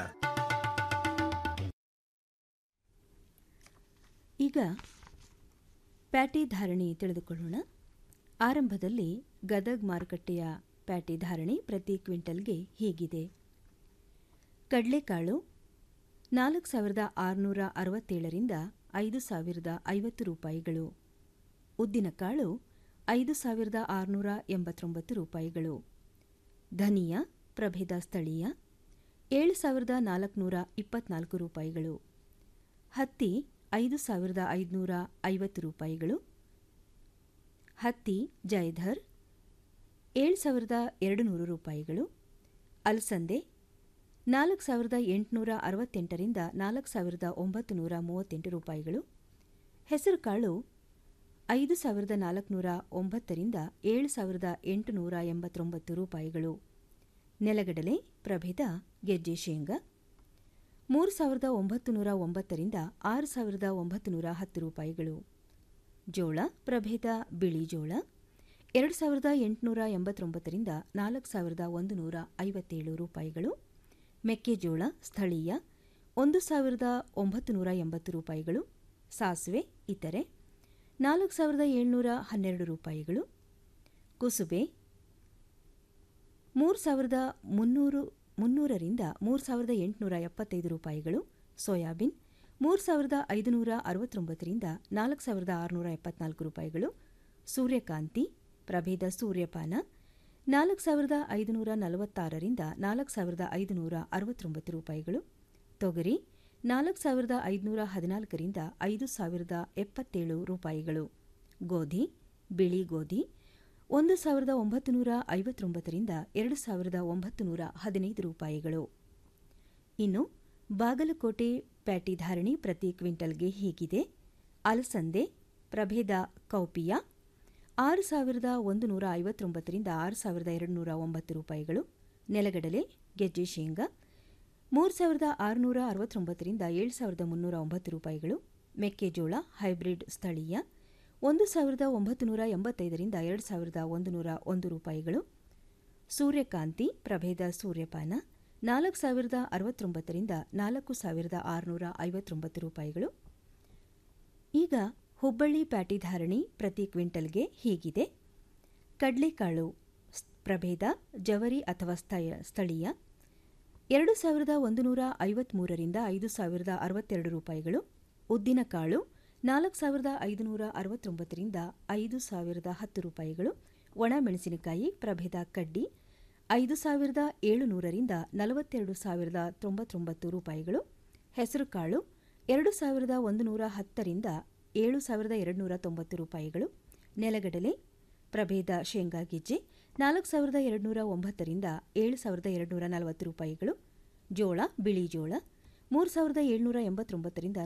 ಈಗ ಪ್ಯಾಟಿ ಧಾರಣಿ ತಿಳಿದುಕೊಳ್ಳೋಣ ಆರಂಭದಲ್ಲಿ ಗದಗ್ ಮಾರುಕಟ್ಟೆಯ ಪ್ಯಾಟಿ ಧಾರಣೆ ಪ್ರತಿ ಕ್ವಿಂಟಲ್ಗೆ ಹೀಗಿದೆ ಕಡಲೆಕಾಳು ನಾಲ್ಕು ಸಾವಿರದ ಆರುನೂರ ಅರವತ್ತೇಳರಿಂದ ಐದು ಸಾವಿರದ ಐವತ್ತು ರೂಪಾಯಿಗಳು ಉದ್ದಿನಕಾಳು ಐದು ಸಾವಿರದ ಆರುನೂರ ಎಂಬತ್ತೊಂಬತ್ತು ರೂಪಾಯಿಗಳು ಧನಿಯಾ ಪ್ರಭೇದ ಸ್ಥಳೀಯ ಏಳು ಸಾವಿರದ ನಾಲ್ಕುನೂರ ಇಪ್ಪತ್ನಾಲ್ಕು ರೂಪಾಯಿಗಳು ಹತ್ತಿ ಐದು ಸಾವಿರದ ಐದುನೂರ ಐವತ್ತು ರೂಪಾಯಿಗಳು ಹತ್ತಿ ಜಯಧರ್ ಏಳು ಸಾವಿರದ ಎರಡು ನೂರು ರೂಪಾಯಿಗಳು ಅಲಸಂದೆ ನಾಲ್ಕು ಸಾವಿರದ ಎಂಟುನೂರ ಅರವತ್ತೆಂಟರಿಂದ ನಾಲ್ಕು ಸಾವಿರದ ಒಂಬತ್ತು ನೂರ ಮೂವತ್ತೆಂಟು ರೂಪಾಯಿಗಳು ಹೆಸರುಕಾಳು ಐದು ಸಾವಿರದ ನಾಲ್ಕುನೂರ ಒಂಬತ್ತರಿಂದ ಏಳು ಸಾವಿರದ ಎಂಟುನೂರ ಎಂಬತ್ತೊಂಬತ್ತು ರೂಪಾಯಿಗಳು ನೆಲಗಡಲೆ ಪ್ರಭೇದ ಗೆಜ್ಜೆ ಶೇಂಗಾ ಮೂರು ಸಾವಿರದ ಒಂಬತ್ತು ನೂರ ಒಂಬತ್ತರಿಂದ ಆರು ಸಾವಿರದ ಒಂಬತ್ತು ನೂರ ಹತ್ತು ರೂಪಾಯಿಗಳು ಜೋಳ ಪ್ರಭೇದ ಬಿಳಿ ಜೋಳ ಎರಡು ಸಾವಿರದ ಎಂಟುನೂರ ಎಂಬತ್ತೊಂಬತ್ತರಿಂದ ನಾಲ್ಕು ಸಾವಿರದ ಒಂದು ನೂರ ಐವತ್ತೇಳು ರೂಪಾಯಿಗಳು ಮೆಕ್ಕೆಜೋಳ ಸ್ಥಳೀಯ ಒಂದು ಸಾವಿರದ ಒಂಬತ್ತು ನೂರ ಎಂಬತ್ತು ರೂಪಾಯಿಗಳು ಸಾಸಿವೆ ಇತರೆ ನಾಲ್ಕು ಸಾವಿರದ ಏಳ್ನೂರ ಹನ್ನೆರಡು ರೂಪಾಯಿಗಳು ಕುಸುಬೆ ಮೂರು ಸಾವಿರದ ಮುನ್ನೂರು ಮುನ್ನೂರರಿಂದ ಮೂರು ಸಾವಿರದ ಎಂಟುನೂರ ಎಪ್ಪತ್ತೈದು ರೂಪಾಯಿಗಳು ಸೋಯಾಬೀನ್ ಮೂರು ಸಾವಿರದ ಐದುನೂರ ಅರವತ್ತೊಂಬತ್ತರಿಂದ ನಾಲ್ಕು ಸಾವಿರದ ಆರುನೂರ ಎಪ್ಪತ್ನಾಲ್ಕು ರೂಪಾಯಿಗಳು ಸೂರ್ಯಕಾಂತಿ ಪ್ರಭೇದ ಸೂರ್ಯಪಾನ ನಾಲ್ಕು ಸಾವಿರದ ಐದುನೂರ ನಲವತ್ತಾರರಿಂದ ನಾಲ್ಕು ಸಾವಿರದ ಐದುನೂರ ಅರವತ್ತೊಂಬತ್ತು ರೂಪಾಯಿಗಳು ತೊಗರಿ ನಾಲ್ಕು ಸಾವಿರದ ಐದುನೂರ ಹದಿನಾಲ್ಕರಿಂದ ಐದು ಸಾವಿರದ ಎಪ್ಪತ್ತೇಳು ರೂಪಾಯಿಗಳು ಗೋಧಿ ಬಿಳಿ ಗೋಧಿ ಒಂದು ಸಾವಿರದ ಒಂಬತ್ತು ನೂರ ಐವತ್ತೊಂಬತ್ತರಿಂದ ಎರಡು ಸಾವಿರದ ಒಂಬತ್ತು ನೂರ ಹದಿನೈದು ರೂಪಾಯಿಗಳು ಇನ್ನು ಬಾಗಲಕೋಟೆ ಪ್ಯಾಟಿ ಧಾರಣಿ ಪ್ರತಿ ಕ್ವಿಂಟಲ್ಗೆ ಹೀಗಿದೆ ಅಲಸಂದೆ ಪ್ರಭೇದ ಕೌಪಿಯ ಆರು ಸಾವಿರದ ಒಂದು ನೂರ ಐವತ್ತೊಂಬತ್ತರಿಂದ ಆರು ಸಾವಿರದ ಎರಡು ನೂರ ಒಂಬತ್ತು ರೂಪಾಯಿಗಳು ನೆಲಗಡಲೆ ಗೆಜ್ಜೆ ಶೇಂಗಾ ಮೂರು ಸಾವಿರದ ಆರುನೂರ ಅರವತ್ತೊಂಬತ್ತರಿಂದ ಏಳು ಸಾವಿರದ ಮುನ್ನೂರ ಒಂಬತ್ತು ರೂಪಾಯಿಗಳು ಮೆಕ್ಕೆಜೋಳ ಹೈಬ್ರಿಡ್ ಸ್ಥಳೀಯ ಒಂದು ಸಾವಿರದ ಒಂಬತ್ತು ನೂರ ಎಂಬತ್ತೈದರಿಂದ ಎರಡು ಸಾವಿರದ ಒಂದು ನೂರ ಒಂದು ರೂಪಾಯಿಗಳು ಸೂರ್ಯಕಾಂತಿ ಪ್ರಭೇದ ಸೂರ್ಯಪಾನ ನಾಲ್ಕು ಸಾವಿರದ ಅರವತ್ತೊಂಬತ್ತರಿಂದ ನಾಲ್ಕು ಸಾವಿರದ ಆರುನೂರ ಐವತ್ತೊಂಬತ್ತು ರೂಪಾಯಿಗಳು ಈಗ ಹುಬ್ಬಳ್ಳಿ ಪ್ಯಾಟಿ ಧಾರಣಿ ಪ್ರತಿ ಕ್ವಿಂಟಲ್ಗೆ ಹೀಗಿದೆ ಕಡಲೆಕಾಳು ಸ್- ಪ್ರಭೇದ ಜವರಿ ಅಥವಾ ಸ್ಥಯ- ಸ್ಥಳೀಯ ಎರಡು ಸಾವಿರದ ಒಂದು ನೂರ ಐವತ್ಮೂರರಿಂದ ಐದು ಸಾವಿರದ ಅರವತ್ತೆರಡು ರೂಪಾಯಿಗಳು ಉದ್ದಿನಕಾಳು ನಾಲ್ಕು ಸಾವಿರದ ಐದುನೂರ ಅರವತ್ತೊಂಬತ್ತರಿಂದ ಐದು ಸಾವಿರದ ಹತ್ತು ರೂಪಾಯಿಗಳು ಒಣಮೆಣಸಿನಕಾಯಿ ಪ್ರಭೇದ ಕಡ್ಡಿ ಐದು ಸಾವಿರದ ಏಳುನೂರರಿಂದ ನಲವತ್ತೆರಡು ಸಾವಿರದ ತೊಂಬತ್ತೊಂಬತ್ತು ರೂಪಾಯಿಗಳು ಹೆಸರುಕಾಳು ಎರಡು ಸಾವಿರದ ಒಂದು ನೂರ ಹತ್ತರಿಂದ ಏಳು ಸಾವಿರದ ಎರಡುನೂರ ತೊಂಬತ್ತು ರೂಪಾಯಿಗಳು ನೆಲಗಡಲೆ ಪ್ರಭೇದ ಶೇಂಗಾ ಗೆಜ್ಜೆ ನಾಲ್ಕು ಸಾವಿರದ ಎರಡುನೂರ ಒಂಬತ್ತರಿಂದ ಏಳು ಸಾವಿರದ ಎರಡುನೂರ ನಲವತ್ತು ರೂಪಾಯಿಗಳು ಜೋಳ ಬಿಳಿ ಜೋಳ ಮೂರು ಸಾವಿರದ ಏಳುನೂರ ಎಂಬತ್ತೊಂಬತ್ತರಿಂದ